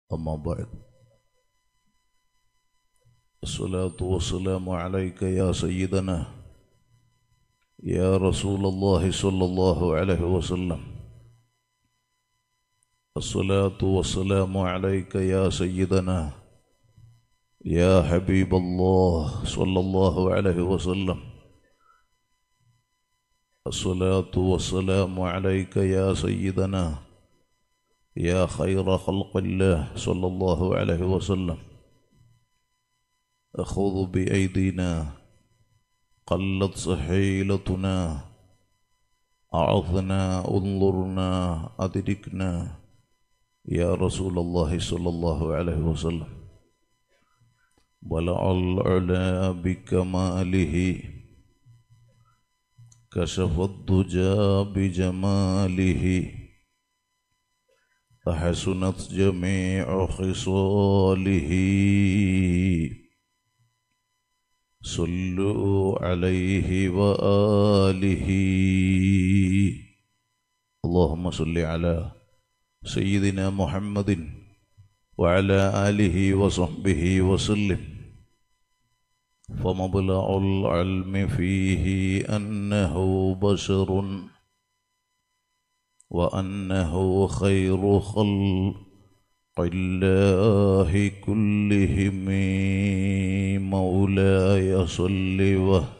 أما بعد الصلاة والسلام عليك يا سيدنا يا رسول الله صلى الله عليه وسلم الصلاة والسلام عليك يا سيدنا يا حبيب الله صلى الله عليه وسلم الصلاة والسلام عليك يا سيدنا يا خير خلق الله صلى الله عليه وسلم أخذ بأيدينا قلت سحيلتنا أعظنا انظرنا أدركنا يا رسول الله صلى الله عليه وسلم بلع العلا بكماله كشف الضجى بجماله فحسنت جميع خصاله صلوا عليه وآله اللهم صل على سيدنا محمد وعلى آله وصحبه وسلم فمبلغ العلم فيه أنه بشر وأنه خير خلق الله كلهم مولاي صل وسلم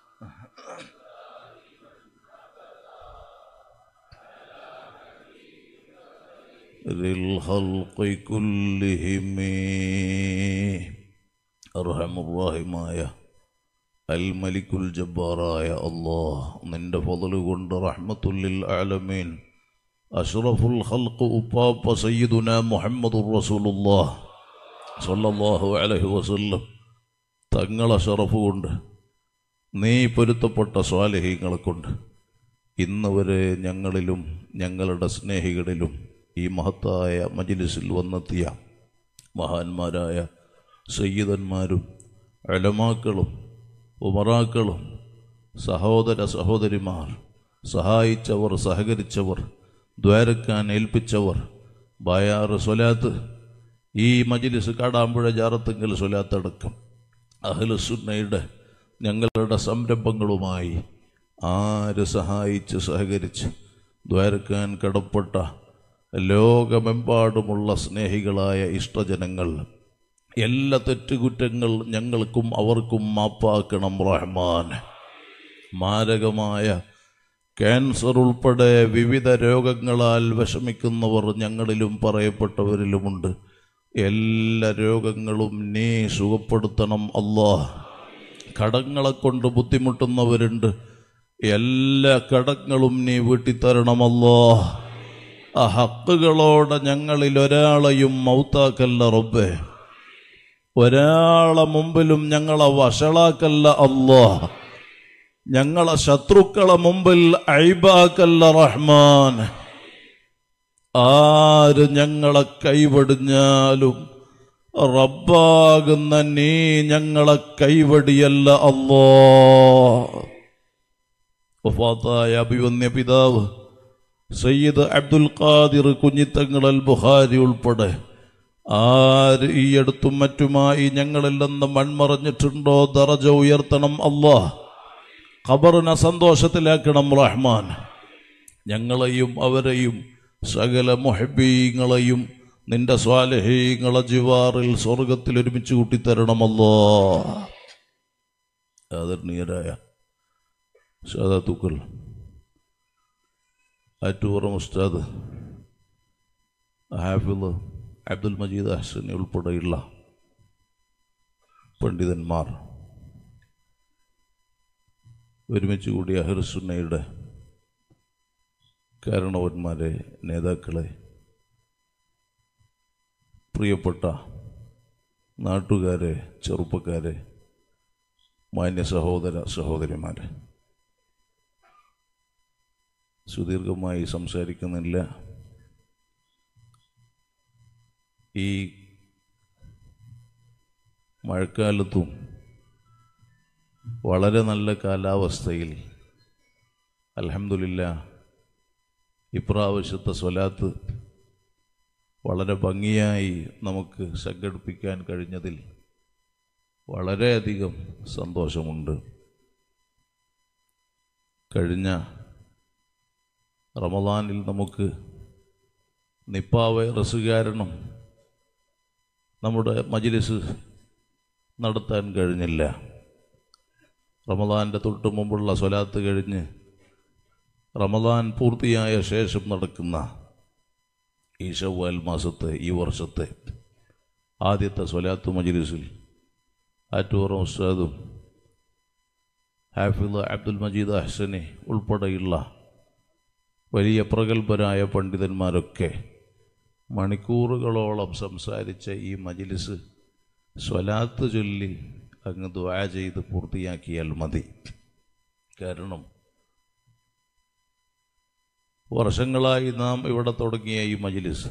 للخلق كلهم أرحم الراحماയ അൽമലിക്കുൽ ജബ്ബാറായ അള്ളാഹ് നിന്റെ ഫضل കൊണ്ട് റഹ്മത്തുല്ലിൽ ആലമീൻ അഷ്റഫുൽ ഖൽഖ് ഉപ്പാപ്പ സയ്യിദുന മുഹമ്മദുർ റസൂലുള്ളാഹ് സ്വല്ലല്ലാഹു അലൈഹി വസല്ലം തങ്ങളെ ഷറഫ് കൊണ്ട് നീ പൊരുത്തപ്പെട്ട സ്വാലഹീങ്ങളെ കൊണ്ട് ഇന്ന് വരെ ഞങ്ങളിലും ഞങ്ങളുടെ സ്നേഹികളിലും ഈ മഹത്തായ മജിലിസിൽ വന്നെത്തിയ മഹാന്മാരായ സയ്യിദന്മാരും അലമാക്കളും ഉമറാക്കളും സഹോദര സഹോദരിമാർ സഹായിച്ചവർ സഹകരിച്ചവർ ദ്വാരക്കാൻ ഏൽപ്പിച്ചവർ ബായാറ് സ്വലാത്ത് ഈ മജിലിസ് കാടാമ്പുഴ ജാറത്തുങ്കൽ സ്വലാത്തടക്കം അഹ്ലുസുന്നയുടെ ഞങ്ങളുടെ സംരംഭങ്ങളുമായി ആര് സഹായിച്ച് സഹകരിച്ച് ദ്വാരക്കാൻ കടപ്പെട്ട ലോകമെമ്പാടുമുള്ള സ്നേഹികളായ ഇഷ്ടജനങ്ങൾ എല്ലാ തെറ്റുകുറ്റങ്ങൾ ഞങ്ങൾക്കും അവർക്കും മാപ്പാക്കണം റഹ്മാൻ മാരകമായ ക്യാൻസർ ഉൾപ്പെടെ വിവിധ രോഗങ്ങളാൽ വിഷമിക്കുന്നവർ ഞങ്ങളിലും പറയപ്പെട്ടവരിലുമുണ്ട് എല്ലാ രോഗങ്ങളും നീ സുഖപ്പെടുത്തണം അല്ലാഹ് കടങ്ങളെ കൊണ്ട് ബുദ്ധിമുട്ടുന്നവരുണ്ട് എല്ലാ കടങ്ങളും നീ വീട്ടിത്തരണമല്ലോ ആ ഹക്കുകളോടെ ഞങ്ങളിൽ ഒരാളെയും മൗത്താക്കല്ല റബ്ബേ ഒരാളെ മുമ്പിലും ഞങ്ങളെ വഷളാക്കല്ല അല്ലോ ഞങ്ങളെ ശത്രുക്കളെ മുമ്പിൽ അഴിബാക്കല്ല റഹ്മാൻ ആര് ഞങ്ങളെ കൈവടിഞ്ഞാലും റബ്ബാകുന്ന നീ ഞങ്ങളെ കൈവടിയല്ല അല്ലോ വഫാത്തായ അഭിവന്യ പിതാവ് സയ്യിദ് അബ്ദുൽ ഖാദിർ കുഞ്ഞിത്തങ്ങൾ അൽ ബുഖാരി ഉൾപ്പെടെ ആര് ഈ അടുത്തും മറ്റുമായി ഞങ്ങളിൽ നിന്ന് മൺമറഞ്ഞിട്ടുണ്ടോ ദറജ ഉയർത്തണം അല്ലാഹ് ഖബറിനെ സന്തോഷത്തിലാക്കണം റഹ്മാൻ ഞങ്ങളെയും അവരെയും സകല മൊഹബീങ്ങളെയും നിന്റെ സ്വാലഹീങ്ങളെ ജിവാറിൽ സ്വർഗത്തിൽ ഒരുമിച്ച് കൂട്ടിത്തരണമല്ലോ ആദരണീയരായ സാദാത്തുക്കൾ ആറ്റൂറം ഉസ്താദ് ഹാഫിള് അബ്ദുൽ മജീദ് അഹ്സനി ഉൾപ്പെടെയുള്ള പണ്ഡിതന്മാർ ഒരുമിച്ച് കൂടിയ അഹർസുന്നയുടെ കാരണവന്മാരെ നേതാക്കളെ പ്രിയപ്പെട്ട നാട്ടുകാരെ ചെറുപ്പക്കാരെ മാന്യ സഹോദര സഹോദരിമാരെ സുദീർഘമായി സംസാരിക്കുന്നില്ല ഈ മഴക്കാലത്തും വളരെ നല്ല കാലാവസ്ഥയിൽ അലഹമില്ല ഇപ്രാവശ്യത്തെ സ്വലാത്ത് വളരെ ഭംഗിയായി നമുക്ക് സംഘടിപ്പിക്കാൻ കഴിഞ്ഞതിൽ വളരെയധികം സന്തോഷമുണ്ട് കഴിഞ്ഞ റമദാനിൽ നമുക്ക് നിപ്പ വൈറസ് കാരണം നമ്മുടെ മജിലിസ് നടത്താൻ കഴിഞ്ഞില്ല റമദാൻ്റെ തൊട്ട് മുമ്പുള്ള സ്വലാത്ത് കഴിഞ്ഞ് റമദാൻ പൂർത്തിയായ ശേഷം നടക്കുന്ന ഈ ഷവ്വാൽ മാസത്തെ ഈ വർഷത്തെ ആദ്യത്തെ സ്വലാത്ത് മജിലിസിൽ ആറ്റൂർ ഉസ്താദും ഹാഫിദ് അബ്ദുൽ മജീദ് അഹ്സനെ ഉൾപ്പെടെയുള്ള വലിയ പ്രഗത്ഭരായ പണ്ഡിതന്മാരൊക്കെ മണിക്കൂറുകളോളം സംസാരിച്ച ഈ മജിലിസ് സ്വലാത്ത് ചൊല്ലി അങ്ങ് ദ്വാ ചെയ്ത് പൂർത്തിയാക്കിയാൽ മതി കാരണം വർഷങ്ങളായി നാം ഇവിടെ തുടങ്ങിയ ഈ മജിലിസ്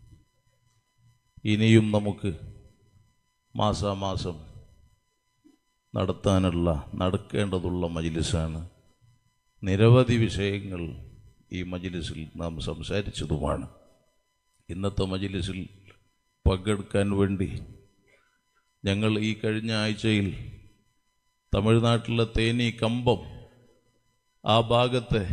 ഇനിയും നമുക്ക് മാസാമാസം നടത്താനുള്ള നടക്കേണ്ടതുള്ള മജിലിസാണ് നിരവധി വിഷയങ്ങൾ ഈ മജിലിസിൽ നാം സംസാരിച്ചതുമാണ് ഇന്നത്തെ മജിലിസിൽ പങ്കെടുക്കാൻ വേണ്ടി ഞങ്ങൾ ഈ കഴിഞ്ഞ ആഴ്ചയിൽ തമിഴ്നാട്ടിലെ തേനി കമ്പം ആ ഭാഗത്തെ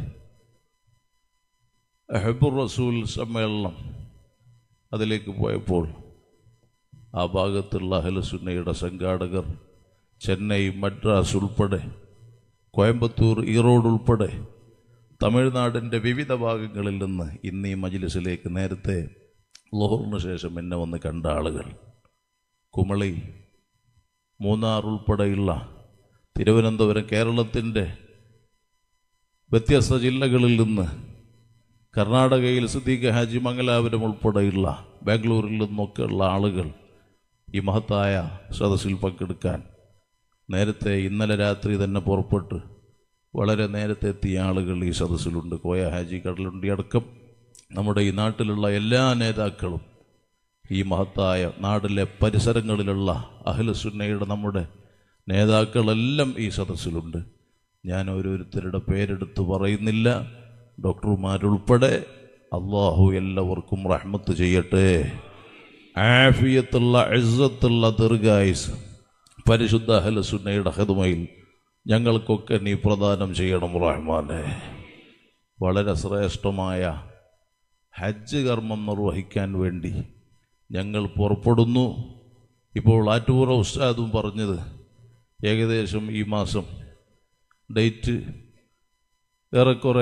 ഹെബുർ റസൂൽ സമ്മേളനം അതിലേക്ക് പോയപ്പോൾ ആ ഭാഗത്തുള്ള അഹലസുന്നയുടെ സംഘാടകർ ചെന്നൈ മദ്രാസ് ഉൾപ്പെടെ കോയമ്പത്തൂർ ഈറോഡ് ഉൾപ്പെടെ തമിഴ്നാടിൻ്റെ വിവിധ ഭാഗങ്ങളിൽ നിന്ന് ഇന്ന് ഈ മജിലിസിലേക്ക് നേരത്തെ ലോഹറിന് ശേഷം എന്നെ വന്ന് കണ്ട ആളുകൾ കുമളി മൂന്നാർ ഉൾപ്പെടെയുള്ള തിരുവനന്തപുരം കേരളത്തിൻ്റെ വ്യത്യസ്ത ജില്ലകളിൽ നിന്ന് കർണാടകയിൽ സിദ്ദീഖ് ഹാജി മംഗലാപുരം ഉൾപ്പെടെയുള്ള ബാംഗ്ലൂരിൽ നിന്നൊക്കെയുള്ള ആളുകൾ ഈ മഹത്തായ സദസ്സിൽ പങ്കെടുക്കാൻ നേരത്തെ ഇന്നലെ രാത്രി തന്നെ പുറപ്പെട്ട് വളരെ നേരത്തെ എത്തിയ ആളുകൾ ഈ സദസ്സിലുണ്ട് കോയ ഹാജി കടലുണ്ടി അടക്കം നമ്മുടെ ഈ നാട്ടിലുള്ള എല്ലാ നേതാക്കളും ഈ മഹത്തായ നാട്ടിലെ പരിസരങ്ങളിലുള്ള അഖിലസുന്നയുടെ നമ്മുടെ നേതാക്കളെല്ലാം ഈ സദസ്സിലുണ്ട് ഞാൻ ഓരോരുത്തരുടെ പേരെടുത്ത് പറയുന്നില്ല ഡോക്ടർമാരുൾപ്പെടെ അള്ളാഹു എല്ലാവർക്കും റഹ്മത്ത് ചെയ്യട്ടെ ആഫിയത്തുള്ള ഇസ്സത്തുള്ള ദീർഘായുസ് പരിശുദ്ധ അഹലസുന്നയുടെ ഹെതുമയിൽ ഞങ്ങൾക്കൊക്കെ നീ പ്രദാനം ചെയ്യണം റഹ്മാനെ വളരെ ശ്രേഷ്ഠമായ ഹജ്ജ് കർമ്മം നിർവഹിക്കാൻ വേണ്ടി ഞങ്ങൾ പുറപ്പെടുന്നു ഇപ്പോൾ ആറ്റൂറ ഉസ്താദും പറഞ്ഞത് ഏകദേശം ഈ മാസം ഡേറ്റ് ഏറെക്കുറെ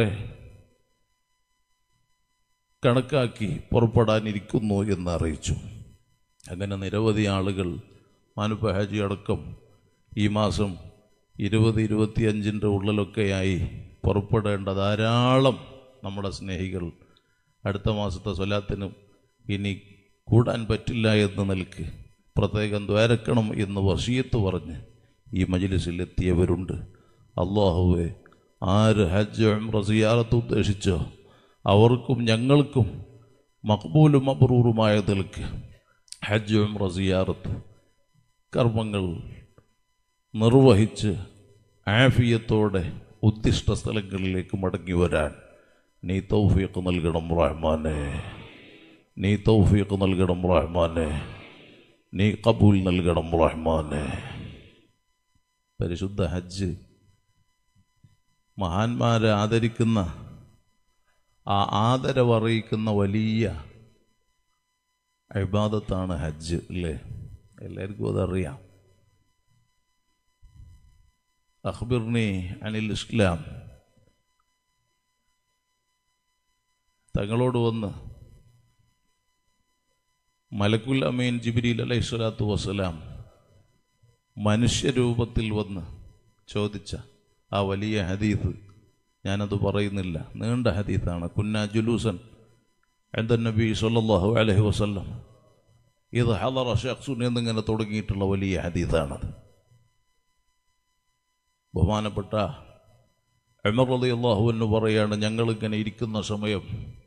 കണക്കാക്കി പുറപ്പെടാനിരിക്കുന്നു എന്ന് അറിയിച്ചു അങ്ങനെ നിരവധി ആളുകൾ മാനുപ്പ ഹാജി അടക്കം ഈ മാസം ഇരുപത് ഇരുപത്തിയഞ്ചിൻ്റെ ഉള്ളിലൊക്കെയായി പുറപ്പെടേണ്ട ധാരാളം നമ്മുടെ സ്നേഹികൾ അടുത്ത മാസത്തെ സ്വലാത്തിനും ഇനി കൂടാൻ പറ്റില്ല എന്ന് നിൽക്ക് പ്രത്യേകം ദ്വാരക്കണം എന്ന് വസീയത്ത് പറഞ്ഞ് ഈ മജിലിസിൽ എത്തിയവരുണ്ട് അള്ളാഹുവെ ആര് ഹജ്ജ് ഉംറ സിയാറത്ത് ഉദ്ദേശിച്ചോ അവർക്കും ഞങ്ങൾക്കും മക്ബൂലും അബ്രൂറുമായ നിൽക്ക് ഹജ്ജ് ഉംറ സിയാറത്ത് കർമ്മങ്ങൾ നിർവഹിച്ച് ആഫിയത്തോടെ ഉദ്ദിഷ്ട സ്ഥലങ്ങളിലേക്ക് മടങ്ങി വരാൻ നീ തൗഫീഖ് നൽകണം റഹ്മാനെ നീ തൗഫീഖ് നൽകണം റഹ്മാനെ നീ കബൂൽ നൽകണം റഹ്മാനെ പരിശുദ്ധ ഹജ്ജ് മഹാന്മാരെ ആദരിക്കുന്ന ആ ആദരവറിയിക്കുന്ന വലിയ അഭിബാദത്താണ് ഹജ്ജ് അല്ലേ എല്ലാവർക്കും അതറിയാം അഖ്ബിർനി അനിൽ ഇസ്ലാം തങ്ങളോട് വന്ന് മലക്കുൽ അമീൻ ജിബിരിൽ അലൈഹി സ്വലാത്തു വസ്സലാം മനുഷ്യരൂപത്തിൽ വന്ന് ചോദിച്ച ആ വലിയ ഹദീത്ത് ഞാനത് പറയുന്നില്ല നീണ്ട ഹദീത്താണ് കുന്ന ജുലൂസൻ എന്ത നബി സല്ലല്ലാഹു അലൈഹി വസല്ലം ഇത് ഹലറ ഷഖ്സുൻ എന്നിങ്ങനെ തുടങ്ങിയിട്ടുള്ള വലിയ ഹദീത്താണത് ബഹുമാനപ്പെട്ട അമർ അലി അള്ളാഹു എന്ന് പറയാണ് ഞങ്ങളിങ്ങനെ ഇരിക്കുന്ന സമയം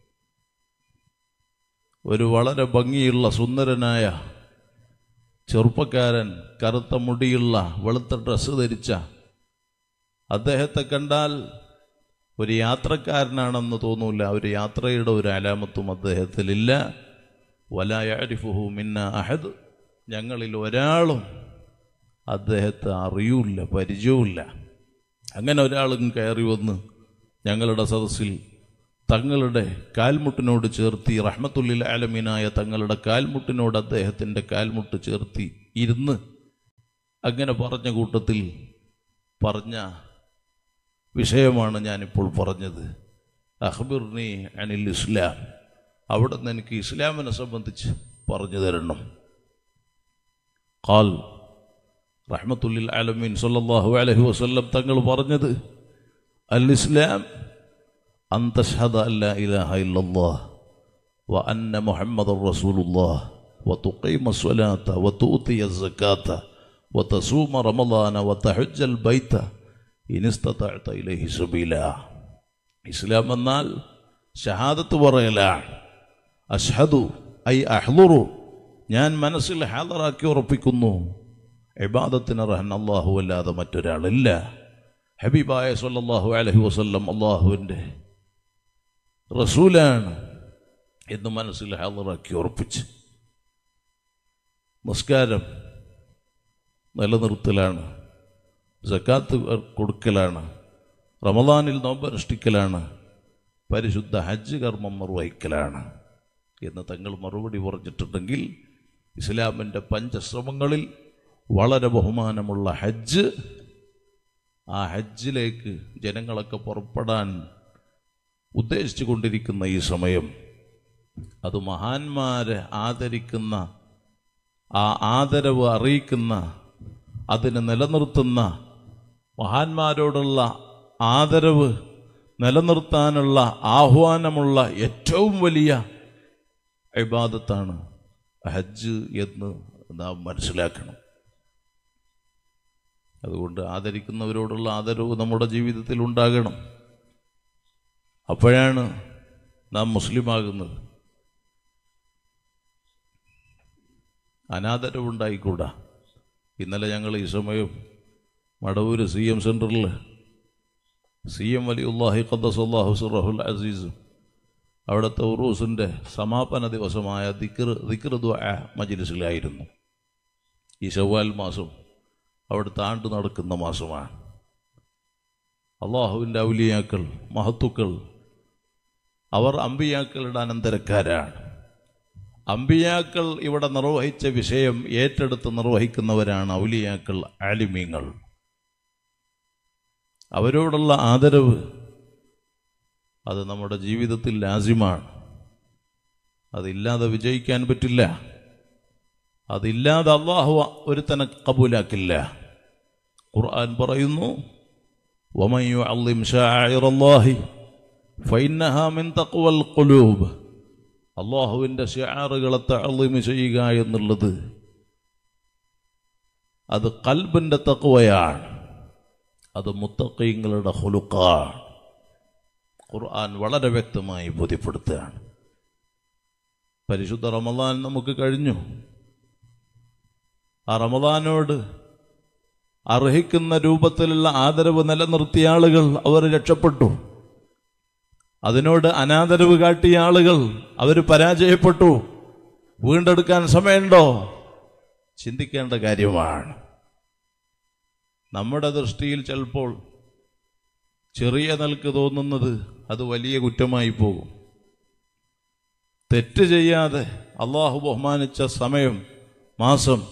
ഒരു വളരെ ഭംഗിയുള്ള സുന്ദരനായ ചെറുപ്പക്കാരൻ കറുത്ത മുടിയുള്ള വെളുത്ത ഡ്രസ്സ് ധരിച്ച അദ്ദേഹത്തെ കണ്ടാൽ ഒരു യാത്രക്കാരനാണെന്ന് തോന്നൂല ഒരു യാത്രയുടെ ഒരു അലാമത്തും അദ്ദേഹത്തിലില്ല വലായരിഫുഹു മിന്ന അഹദ് ഞങ്ങളിൽ ഒരാളും അദ്ദേഹത്തെ അറിയൂല പരിചയവുമില്ല അങ്ങനെ ഒരാളും കയറി വന്ന് ഞങ്ങളുടെ സദസ്സിൽ തങ്ങളുടെ കാൽമുട്ടിനോട് ചേർത്തി റഹ്മത്തുല്ലിൽ ആലമീനായ തങ്ങളുടെ കാൽമുട്ടിനോട് അദ്ദേഹത്തിൻ്റെ കാൽമുട്ട് ചേർത്തി ഇരുന്ന് അങ്ങനെ പറഞ്ഞ കൂട്ടത്തിൽ പറഞ്ഞ വിഷയമാണ് ഞാനിപ്പോൾ പറഞ്ഞത് അഹ്ബിർനി അനിൽ ഇസ്ലാം അവിടെ നിന്ന് എനിക്ക് ഇസ്ലാമിനെ സംബന്ധിച്ച് പറഞ്ഞു തരണം ഖാൽ റഹ്മത്തുല്ലിൽ ആലമീൻ സല്ലല്ലാഹു അലൈഹി വസല്ലം തങ്ങൾ പറഞ്ഞത് അൽ ഇസ്ലാം അൻ തഷ്ഹദ അല്ലാ ഇലാഹ ഇല്ലല്ലാഹ് വ അന്ന മുഹമ്മദർ റസൂലുള്ളാഹ് وتقيم الصلاة وتؤتي الزكاة وتصوم رمضان وتحج البيت إن استطعت إليه سبيلا ഇസ്ലാം എന്നാൽ ഷഹാദത്ത് പറയലാണ് അഷ്ഹദു ഐ അഹ്ലുറു ഞാൻ മനസ്സിൽ ഹാദറാക്കി ഉറപ്പിക്കുന്നു ഇബാദത്തിന് റഹൻ അള്ളാഹു അല്ലാതെ മറ്റൊരാളില്ല ഹബീബായ സല്ലല്ലാഹു അലൈഹി വസല്ലം അള്ളാഹുവിൻ്റെ റസൂലാണ് എന്ന് മനസ്സിൽ ഹാദറാക്കി ഉറപ്പിച്ച് നമസ്കാരം നിലനിർത്തലാണ് സക്കാത്ത് കൊടുക്കലാണ് റമദാനിൽ നോമ്പനുഷ്ഠിക്കലാണ് പരിശുദ്ധ ഹജ്ജ് കർമ്മം നിർവഹിക്കലാണ് എന്ന് തങ്ങൾ മറുപടി പറഞ്ഞിട്ടുണ്ടെങ്കിൽ ഇസ്ലാമിൻ്റെ പഞ്ചശ്രമങ്ങളിൽ വളരെ ബഹുമാനമുള്ള ഹജ്ജ് ആ ഹജ്ജിലേക്ക് ജനങ്ങളൊക്കെ പുറപ്പെടാൻ ഉദ്ദേശിച്ചു കൊണ്ടിരിക്കുന്ന ഈ സമയം അത് മഹാന്മാരെ ആദരിക്കുന്ന ആ ആദരവ് അറിയിക്കുന്ന അതിനെ നിലനിർത്തുന്ന മഹാന്മാരോടുള്ള ആദരവ് നിലനിർത്താനുള്ള ആഹ്വാനമുള്ള ഏറ്റവും വലിയ ഇബാദത്താണ് ഹജ്ജ് എന്ന് നാം മനസ്സിലാക്കണം അതുകൊണ്ട് ആദരിക്കുന്നവരോടുള്ള ആദരവ് നമ്മുടെ ജീവിതത്തിൽ ഉണ്ടാകണം അപ്പോഴാണ് നാം മുസ്ലിമാകുന്നത് അനാദരവുണ്ടായിക്കൂടാ ഇന്നലെ ഞങ്ങൾ ഈ സമയം മടവൂര് സി എം സെൻറ്ററിൽ സി എം വലിയുല്ലാഹി ഖദ്ദസല്ലാഹു സുറഹുൽ അസീസും അവിടുത്തെ ഉറൂസിൻ്റെ സമാപന ദിവസമായ ദിക്ർ ദിക്ർ ദ്വാ മജിലിസിലായിരുന്നു ഈ ശവ്വാൽ മാസം അവിടുത്തെ ആണ്ട് നടക്കുന്ന മാസമാണ് അള്ളാഹുവിൻ്റെ ഔലിയാക്കൾ മഹത്തുക്കൾ അവർ അമ്പിയാക്കളുടെ അനന്തരക്കാരാണ് അമ്പിയാക്കൾ ഇവിടെ നിർവഹിച്ച വിഷയം ഏറ്റെടുത്ത് നിർവഹിക്കുന്നവരാണ് ഔലിയാക്കൾ ആലിമീങ്ങൾ അവരോടുള്ള ആദരവ് അത് നമ്മുടെ ജീവിതത്തിൽ ലാസിമാണ് അതില്ലാതെ വിജയിക്കാൻ പറ്റില്ല അതില്ലാതെ അള്ളാഹു ഒരുത്തനെ കബൂലാക്കില്ല ഖുർആൻ പറയുന്നു ومن يعظم شعائر الله فإنها من تقوى القلوب അള്ളാഹുവിൻ്റെ ഷിയാറുകളെ തള്ളിമ ചെയ്യുക എന്നുള്ളത് അത് കൽബിൻ്റെ തക്കുവയാണ് അത് മുത്തക്കീങ്ങളുടെ ഹുലുക്കാണ് ഖുർആൻ വളരെ വ്യക്തമായി ബോധ്യപ്പെടുത്തുകയാണ് പരിശുദ്ധ റമദാൻ നമുക്ക് കഴിഞ്ഞു ആ റമദാനോട് അർഹിക്കുന്ന രൂപത്തിലുള്ള ആദരവ് നിലനിർത്തിയ ആളുകൾ അവർ രക്ഷപ്പെട്ടു അതിനോട് അനാദരവ് കാട്ടിയ ആളുകൾ അവർ പരാജയപ്പെട്ടു വീണ്ടെടുക്കാൻ സമയമുണ്ടോ ചിന്തിക്കേണ്ട കാര്യമാണ് നമ്മുടെ ദൃഷ്ടിയിൽ ചിലപ്പോൾ ചെറിയ നിലക്ക് തോന്നുന്നത് അത് വലിയ കുറ്റമായി പോകും തെറ്റ് ചെയ്യാതെ അള്ളാഹു ബഹുമാനിച്ച സമയം മാസം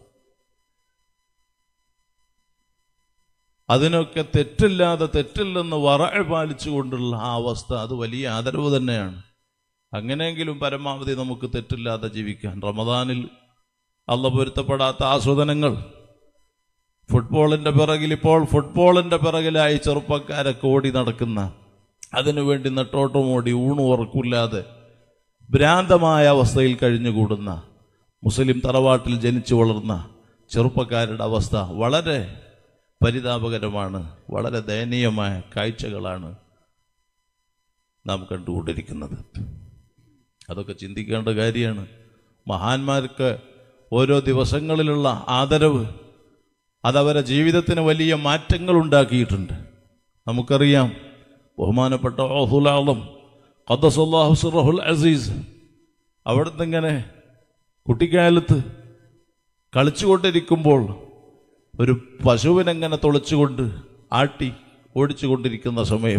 അതിനൊക്കെ തെറ്റില്ലാതെ തെറ്റില്ലെന്ന് വറ പാലിച്ചുകൊണ്ടുള്ള ആ അവസ്ഥ അത് വലിയ ആദരവ് തന്നെയാണ് അങ്ങനെയെങ്കിലും പരമാവധി നമുക്ക് തെറ്റില്ലാതെ ജീവിക്കാൻ റമദാനിൽ അള്ള പൊരുത്തപ്പെടാത്ത ആസ്വദനങ്ങൾ ഫുട്ബോളിൻ്റെ പിറകിൽ ഇപ്പോൾ ഫുട്ബോളിൻ്റെ പിറകിലായി ചെറുപ്പക്കാരൊക്കെ ഓടി നടക്കുന്ന അതിനുവേണ്ടി നെട്ടോട്ടം ഓടി ഊണു ഉറക്കില്ലാതെ ഭ്രാന്തമായ അവസ്ഥയിൽ കഴിഞ്ഞുകൂടുന്ന മുസ്ലിം തറവാട്ടിൽ ജനിച്ചു വളർന്ന ചെറുപ്പക്കാരുടെ അവസ്ഥ വളരെ പരിതാപകരമാണ് വളരെ ദയനീയമായ കാഴ്ചകളാണ് നാം കണ്ടുകൊണ്ടിരിക്കുന്നത് അതൊക്കെ ചിന്തിക്കേണ്ട കാര്യമാണ് മഹാന്മാർക്ക് ഓരോ ദിവസങ്ങളിലുള്ള ആദരവ് അതവരെ ജീവിതത്തിന് വലിയ മാറ്റങ്ങൾ ഉണ്ടാക്കിയിട്ടുണ്ട് നമുക്കറിയാം ബഹുമാനപ്പെട്ട ഓഹുലാളം ഖദ്ദസല്ലാഹു സിറഹുൽ അസീസ് അവിടുന്ന് ഇങ്ങനെ കുട്ടിക്കാലത്ത് കളിച്ചുകൊണ്ടിരിക്കുമ്പോൾ ഒരു പശുവിനെങ്ങനെ തുളച്ചുകൊണ്ട് ആട്ടി ഓടിച്ചുകൊണ്ടിരിക്കുന്ന സമയം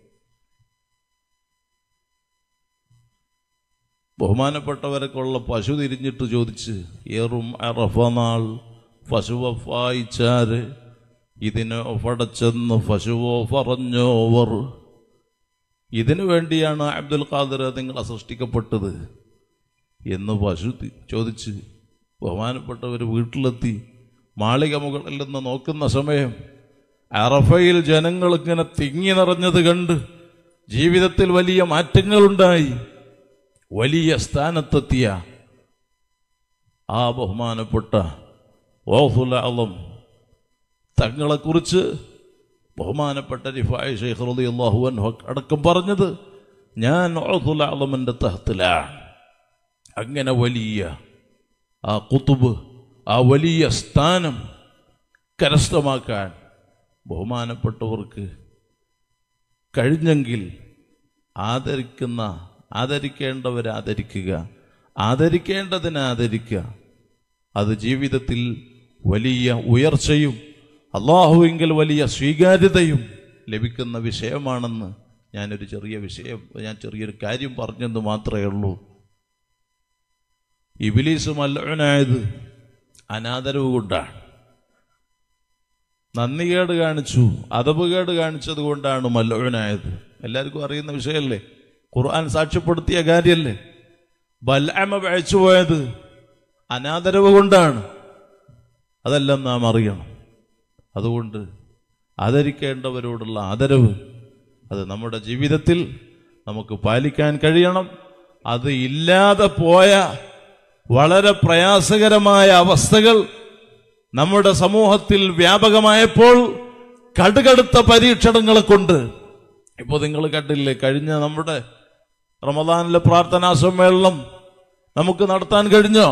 ബഹുമാനപ്പെട്ടവരൊക്കെയുള്ള പശു തിരിഞ്ഞിട്ട് ചോദിച്ച് ഏറും അറഫ നാൾ പശുവ വായിച്ചാര് ഇതിന് പടച്ചെന്ന് പശുവോ പറഞ്ഞോവർ ഇതിനു വേണ്ടിയാണ് അബ്ദുൽ ഖാദർ നിങ്ങളെ സൃഷ്ടിക്കപ്പെട്ടത് എന്ന് പശു തി- ചോദിച്ച് ബഹുമാനപ്പെട്ടവർ വീട്ടിലെത്തി മാളിക മുകളിൽ നിന്ന് നോക്കുന്ന സമയം അറഫയിൽ ജനങ്ങൾ ഇങ്ങനെ തിങ്ങി നിറഞ്ഞത് കണ്ട് ജീവിതത്തിൽ വലിയ മാറ്റങ്ങളുണ്ടായി വലിയ സ്ഥാനത്തെത്തിയ ആ ബഹുമാനപ്പെട്ട ഓഫുൽ അളം തങ്ങളെക്കുറിച്ച് ബഹുമാനപ്പെട്ട റിഫായ് ഷെയ്ഖ് റളിയല്ലാഹു അൻഹു അടക്കം പറഞ്ഞത് ഞാൻ ഓഫുൽ അളമിൻ്റെ തഹത്തിലാണ് അങ്ങനെ വലിയ ആ കുത്തുബ് ആ വലിയ സ്ഥാനം കരസ്ഥമാക്കാൻ ബഹുമാനപ്പെട്ടവർക്ക് കഴിഞ്ഞെങ്കിൽ ആദരിക്കുന്ന ആദരിക്കേണ്ടവരെ ആദരിക്കുക ആദരിക്കേണ്ടതിനെ ആദരിക്കുക അത് ജീവിതത്തിൽ വലിയ ഉയർച്ചയും അള്ളാഹുവെങ്കിൽ വലിയ സ്വീകാര്യതയും ലഭിക്കുന്ന വിഷയമാണെന്ന് ഞാനൊരു ചെറിയ വിഷയം ഞാൻ ചെറിയൊരു കാര്യം പറഞ്ഞെന്ന് മാത്രമേ ഉള്ളൂ ഇബിലീസ് മല്ലവനായത് അനാദരവ് കൊണ്ടാണ് നന്ദികേട് കാണിച്ചു അതപകേട് കാണിച്ചത് കൊണ്ടാണ് മല്ലവനായത് എല്ലാവർക്കും അറിയുന്ന വിഷയമല്ലേ ഖുർആൻ സാക്ഷ്യപ്പെടുത്തിയ കാര്യമല്ലേ ബൽഅമ പഴച്ചുപോയത് അനാദരവ് കൊണ്ടാണ് അതെല്ലാം നാം അറിയണം അതുകൊണ്ട് ആദരിക്കേണ്ടവരോടുള്ള ആദരവ് അത് നമ്മുടെ ജീവിതത്തിൽ നമുക്ക് പാലിക്കാൻ കഴിയണം അത് ഇല്ലാതെ പോയ വളരെ പ്രയാസകരമായ അവസ്ഥകൾ നമ്മുടെ സമൂഹത്തിൽ വ്യാപകമായപ്പോൾ കടുകടുത്ത പരീക്ഷണങ്ങളെ കൊണ്ട് ഇപ്പോൾ നിങ്ങൾ കണ്ടില്ലേ കഴിഞ്ഞ നമ്മുടെ റമദാനിലെ പ്രാർത്ഥനാ സമ്മേളനം നമുക്ക് നടത്താൻ കഴിഞ്ഞോ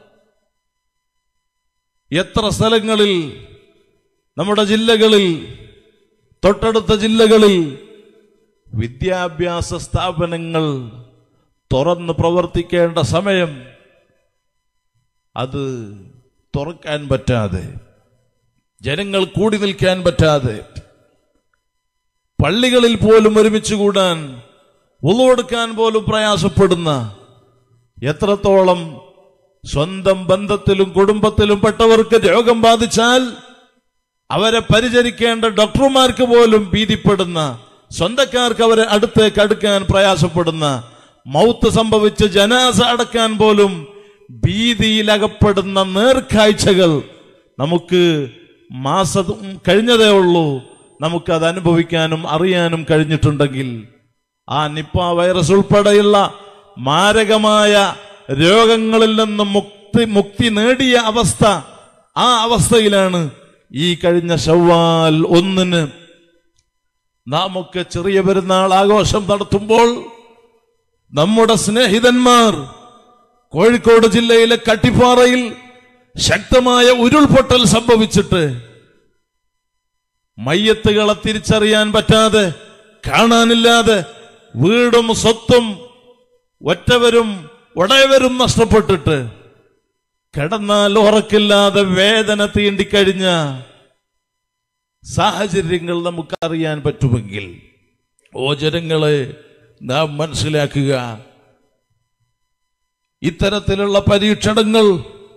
എത്ര സ്ഥലങ്ങളിൽ നമ്മുടെ ജില്ലകളിൽ തൊട്ടടുത്ത ജില്ലകളിൽ വിദ്യാഭ്യാസ സ്ഥാപനങ്ങൾ തുറന്ന് പ്രവർത്തിക്കേണ്ട സമയം അത് തുറക്കാൻ പറ്റാതെ ജനങ്ങൾ കൂടി നിൽക്കാൻ പറ്റാതെ പള്ളികളിൽ പോലും ഒരുമിച്ച് കൂടാൻ ഉളവെടുക്കാൻ പോലും പ്രയാസപ്പെടുന്ന എത്രത്തോളം സ്വന്തം ബന്ധത്തിലും കുടുംബത്തിലും പെട്ടവർക്ക് രോഗം ബാധിച്ചാൽ അവരെ പരിചരിക്കേണ്ട ഡോക്ടർമാർക്ക് പോലും ഭീതിപ്പെടുന്ന സ്വന്തക്കാർക്ക് അവരെ അടുത്തേക്ക് അടുക്കാൻ പ്രയാസപ്പെടുന്ന മൗത്ത് സംഭവിച്ച് ജനാസ അടക്കാൻ പോലും ഭീതിയിലകപ്പെടുന്ന നേർക്കാഴ്ചകൾ നമുക്ക് മാസം കഴിഞ്ഞതേ ഉള്ളൂ നമുക്കത് അനുഭവിക്കാനും അറിയാനും കഴിഞ്ഞിട്ടുണ്ടെങ്കിൽ ആ നിപ്പ വൈറസ് ഉൾപ്പെടെയുള്ള മാരകമായ രോഗങ്ങളിൽ നിന്ന് മുക്തി മുക്തി നേടിയ അവസ്ഥ ആ അവസ്ഥയിലാണ് ഈ കഴിഞ്ഞ ശവ്വാൽ ഒന്നിന് നാം ഒക്കെ ചെറിയ പെരുന്നാൾ ആഘോഷം നടത്തുമ്പോൾ നമ്മുടെ സ്നേഹിതന്മാർ കോഴിക്കോട് ജില്ലയിലെ കട്ടിപ്പാറയിൽ ശക്തമായ ഉരുൾപൊട്ടൽ സംഭവിച്ചിട്ട് മയ്യത്തുകളെ തിരിച്ചറിയാൻ പറ്റാതെ കാണാനില്ലാതെ വീടും സ്വത്തും ഒറ്റവരും ഉടയവരും നഷ്ടപ്പെട്ടിട്ട് കിടന്നാൽ ഉറക്കില്ലാതെ വേദന തീണ്ടിക്കഴിഞ്ഞ സാഹചര്യങ്ങൾ നമുക്ക് അറിയാൻ പറ്റുമെങ്കിൽ ഓ ജനങ്ങളെ നാം മനസ്സിലാക്കുക ഇത്തരത്തിലുള്ള പരീക്ഷണങ്ങൾ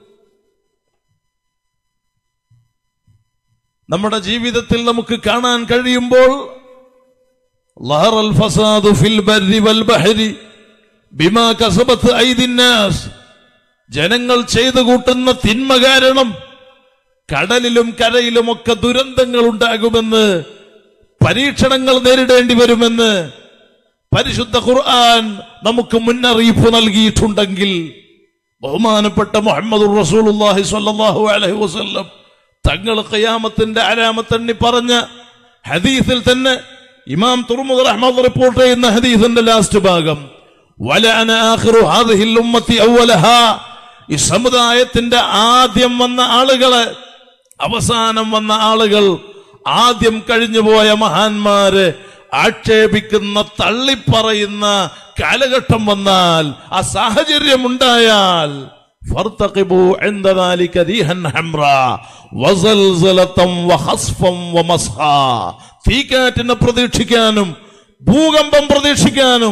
നമ്മുടെ ജീവിതത്തിൽ നമുക്ക് കാണാൻ കഴിയുമ്പോൾ ظهر الفساد في البر والبحر بما كسبت أيدي الناس ജനങ്ങൾ ചെയ്തു കൂട്ടുന്ന തിന്മ കാരണം കടലിലും കരയിലുമൊക്കെ ദുരന്തങ്ങൾ ഉണ്ടാകുമെന്ന് പരീക്ഷണങ്ങൾ നേരിടേണ്ടി വരുമെന്ന് പരിശുദ്ധ ഖുർആൻ നമുക്ക് മുന്നറിയിപ്പ് നൽകിയിട്ടുണ്ടെങ്കിൽ ബഹുമാനപ്പെട്ട മുഹമ്മദ് റസൂലുള്ളാഹി സ്വല്ലല്ലാഹു അലൈഹി വസല്ലം തങ്ങൾ ഖിയാമത്തിന്റെ അലാമത്തെണ്ണി പറഞ്ഞ ഹദീസിൽ തന്നെ ഇമാം തുർമുദ് റഹ്മത്ത് റിപ്പോർട്ട് ചെയ്യുന്ന ഹദീസിന്റെ ലാസ്റ്റ് ഭാഗം വലഅന ആഖിറു ഹാദിഹിൽ ഉമ്മത്തി അവലഹാ ഈ സമുദായത്തിന്റെ ആദ്യം വന്ന ആളുകളെ അവസാനം വന്ന ആളുകൾ ആദ്യം കഴിഞ്ഞുപോയ മഹാന്മാര് ആക്ഷേപിക്കുന്ന തള്ളിപ്പറയുന്ന കാലഘട്ടം വന്നാൽ ആ സാഹചര്യം ഉണ്ടായാൽ فارتقبوا عند ذلك ريحا حمراء وزلزلة وخصفا ومسحا തീക്കാറ്റിനെ പ്രതീക്ഷിക്കാനും ഭൂകമ്പം പ്രതീക്ഷിക്കാനും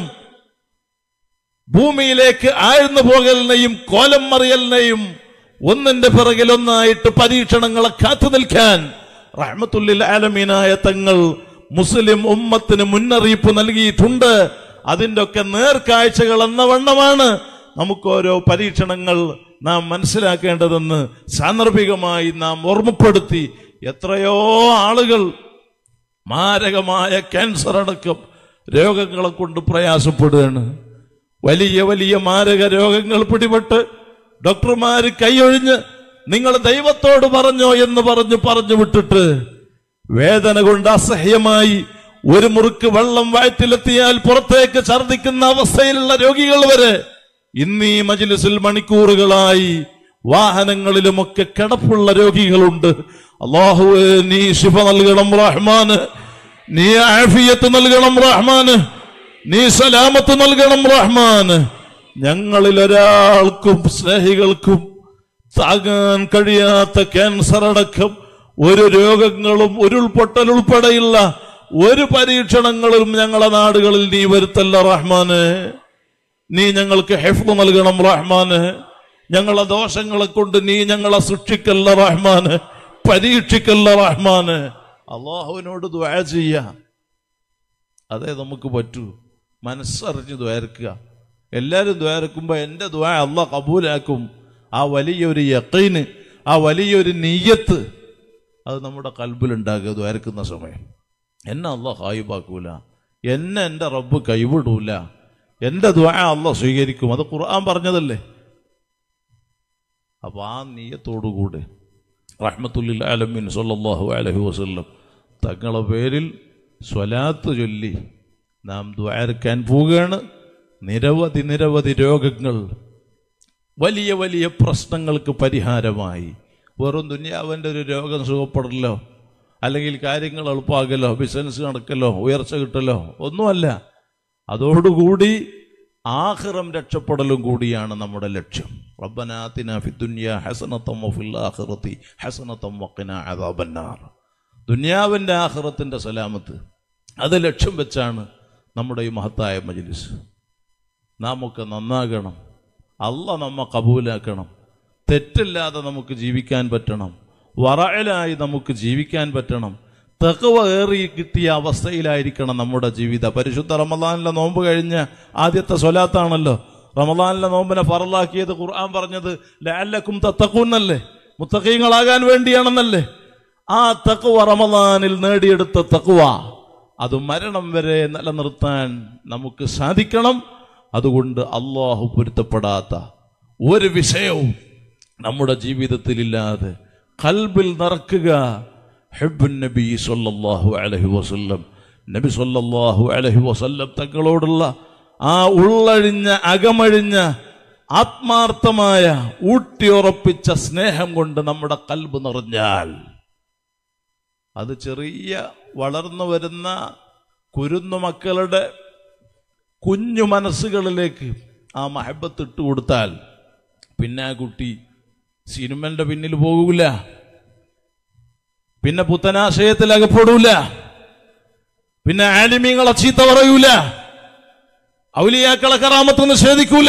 ഭൂമിയിലേക്ക് ആഴ്ന്നു പോകലിനെയും കോലം മറിയലിനെയും ഒന്നിന്റെ പിറകിൽ ഒന്നായിട്ട് പരീക്ഷണങ്ങളെ കാത്തു നിൽക്കാൻ റഹ്മത്തുല്ലിൽ ആലമീനായ തങ്ങൾ മുസ്ലിം ഉമ്മത്തിന് മുന്നറിയിപ്പ് നൽകിയിട്ടുണ്ട് അതിന്റെ ഒക്കെ നേർക്കാഴ്ചകൾ എന്ന വണ്ണമാണ് നമുക്ക് ഓരോ പരീക്ഷണങ്ങൾ നാം മനസ്സിലാക്കേണ്ടതെന്ന് സാന്ദർഭികമായി നാം ഓർമ്മപ്പെടുത്തി എത്രയോ ആളുകൾ മാരകമായ ക്യാൻസർ അടക്കം രോഗങ്ങളെ കൊണ്ട് പ്രയാസപ്പെടുകയാണ് വലിയ വലിയ മാരക രോഗങ്ങൾ പിടിപെട്ട് ഡോക്ടർമാര് കൈയൊഴിഞ്ഞ് നിങ്ങൾ ദൈവത്തോട് പറഞ്ഞോ എന്ന് പറഞ്ഞു പറഞ്ഞു വിട്ടിട്ട് വേദന കൊണ്ട് അസഹ്യമായി ഒരു മുറുക്ക് വെള്ളം വയറ്റിലെത്തിയാൽ പുറത്തേക്ക് ഛർദിക്കുന്ന അവസ്ഥയിലുള്ള രോഗികൾ വരെ ഇന്നീ മജിലിസിൽ മണിക്കൂറുകളായി വാഹനങ്ങളിലുമൊക്കെ കിടപ്പുള്ള രോഗികളുണ്ട് അള്ളാഹുവേ നീ ശിഫ നൽകണം റഹ്മാന് നീ ആഫിയത്ത് നൽകണം റഹ്മാന് നീ സലാമത്ത് നൽകണം റഹ്മാന് ഞങ്ങളിൽ ഒരാൾക്കും സ്നേഹികൾക്കും താങ്ങാൻ കഴിയാത്ത ക്യാൻസർ അടക്കം ഒരു രോഗങ്ങളും ഉരുൾപൊട്ടൽ ഉൾപ്പെടെയുള്ള ഒരു പരീക്ഷണങ്ങളും ഞങ്ങളെ നാടുകളിൽ നീ വരുത്തല്ല റഹ്മാന് നീ ഞങ്ങൾക്ക് ഹെഫ് നൽകണം റഹ്മാന് ഞങ്ങളെ ദോഷങ്ങളെ കൊണ്ട് നീ ഞങ്ങളെ സൃഷ്ടിക്കല്ല റഹ്മാന് പരീക്ഷിക്കല്ല റഹ്മാന് അള്ളാഹുവിനോട് ദ്വാ ചെയ്യാം അതേ നമുക്ക് പറ്റൂ മനസ്സറിഞ്ഞ് ദ്വാരക്കുക എല്ലാവരും ദ്വാരക്കുമ്പോൾ എൻ്റെ ദ്വാ അള്ളാഹ് കബൂലാക്കും ആ വലിയൊരു യക്കീന് ആ വലിയൊരു നീയത്ത് അത് നമ്മുടെ കൽബിലുണ്ടാകുക ദ്വാരക്കുന്ന സമയം എന്നെ അള്ളാഹ് ഹായിബാക്കൂല എന്നെ എൻ്റെ റബ്ബ് കൈവിടൂല എൻ്റെ ദ്വാ അള്ളാഹ് സ്വീകരിക്കും അത് ഖുർആൻ പറഞ്ഞതല്ലേ അപ്പോൾ ആ നീയത്തോടുകൂടെ റഹ്മത്തുല്ലിൽ ആലമീൻ സല്ലല്ലാഹു അലൈഹി വസല്ലം തങ്ങളെ പേരിൽ സ്വലാത്ത് ചൊല്ലി നാം ദ്വാരക്കാൻ പോവുകയാണ് നിരവധി നിരവധി രോഗങ്ങൾ വലിയ വലിയ പ്രശ്നങ്ങൾക്ക് പരിഹാരമായി വെറും ദുന്യാവൻ്റെ ഒരു രോഗം സുഖപ്പെടലോ അല്ലെങ്കിൽ കാര്യങ്ങൾ എളുപ്പമാകലോ ബിസിനസ് നടക്കലോ ഉയർച്ച കിട്ടലോ ഒന്നുമല്ല അതോടുകൂടി ആഖിറം രക്ഷപ്പെടലും കൂടിയാണ് നമ്മുടെ ലക്ഷ്യം റബ്ബനാത്തിന ഫിദ്ദുനിയ ഹസനത്തം വഫിൽ ആഖിറത്തി ഹസനത്തം വഖിന അദാബന്നാർ ദുനിയാവിൻ്റെ ആഖിറത്തിൻ്റെ സലാമത്ത് അത് ലക്ഷ്യം വെച്ചാണ് നമ്മുടെ ഈ മഹത്തായ മജ്ലിസ് നാം ഒക്കെ നന്നാകണം അല്ല നമ്മെ കബൂലാക്കണം തെറ്റില്ലാതെ നമുക്ക് ജീവിക്കാൻ പറ്റണം വറയിലായി നമുക്ക് ജീവിക്കാൻ പറ്റണം തെക്കുവ ഏറി കിട്ടിയ അവസ്ഥയിലായിരിക്കണം നമ്മുടെ ജീവിതം പരിശുദ്ധ റമദാനിലെ നോമ്പ് കഴിഞ്ഞ ആദ്യത്തെ സ്വലാത്താണല്ലോ റമദാനിലെ നോമ്പിനെ ഫറലാക്കിയത് ഖുർആൻ പറഞ്ഞത് ലാലക്കും തത്തക്കൂന്നല്ലേ മുത്തക്കീങ്ങളാകാൻ വേണ്ടിയാണെന്നല്ലേ ആ തക്കുവ റമദാനിൽ നേടിയെടുത്ത തക്കുവ അത് മരണം വരെ നിലനിർത്താൻ നമുക്ക് സാധിക്കണം അതുകൊണ്ട് അള്ളാഹു പൊരുത്തപ്പെടാത്ത ഒരു വിഷയവും നമ്മുടെ ജീവിതത്തിലില്ലാതെ കൽബിൽ നിറക്കുക ഹെബുൻ നബി സല്ലല്ലാഹു അലൈഹി വസല്ലം നബി സല്ലല്ലാഹു അലൈഹി വസല്ലം തങ്ങളോടുള്ള ആ ഉള്ളഴിഞ്ഞ അകമഴിഞ്ഞ ആത്മാർത്ഥമായ ഊട്ടിയുറപ്പിച്ച സ്നേഹം കൊണ്ട് നമ്മുടെ കൽബ് നിറഞ്ഞാൽ അത് ചെറിയ വളർന്നു വരുന്ന കുരുന്നു മക്കളുടെ കുഞ്ഞു മനസ്സുകളിലേക്ക് ആ മഹബത്ത് ഇട്ട് കൊടുത്താൽ പിന്നെ ആ കുട്ടി സിനിമന്റെ പിന്നിൽ പോകൂല പിന്നെ പുത്തനാശയത്തിൽ അകപ്പെടൂല പിന്നെ ആലിമീങ്ങളെ ചീത്ത പറയൂല ഔലിയാക്കളെ കറാമത്ത് നിഷേധിക്കൂല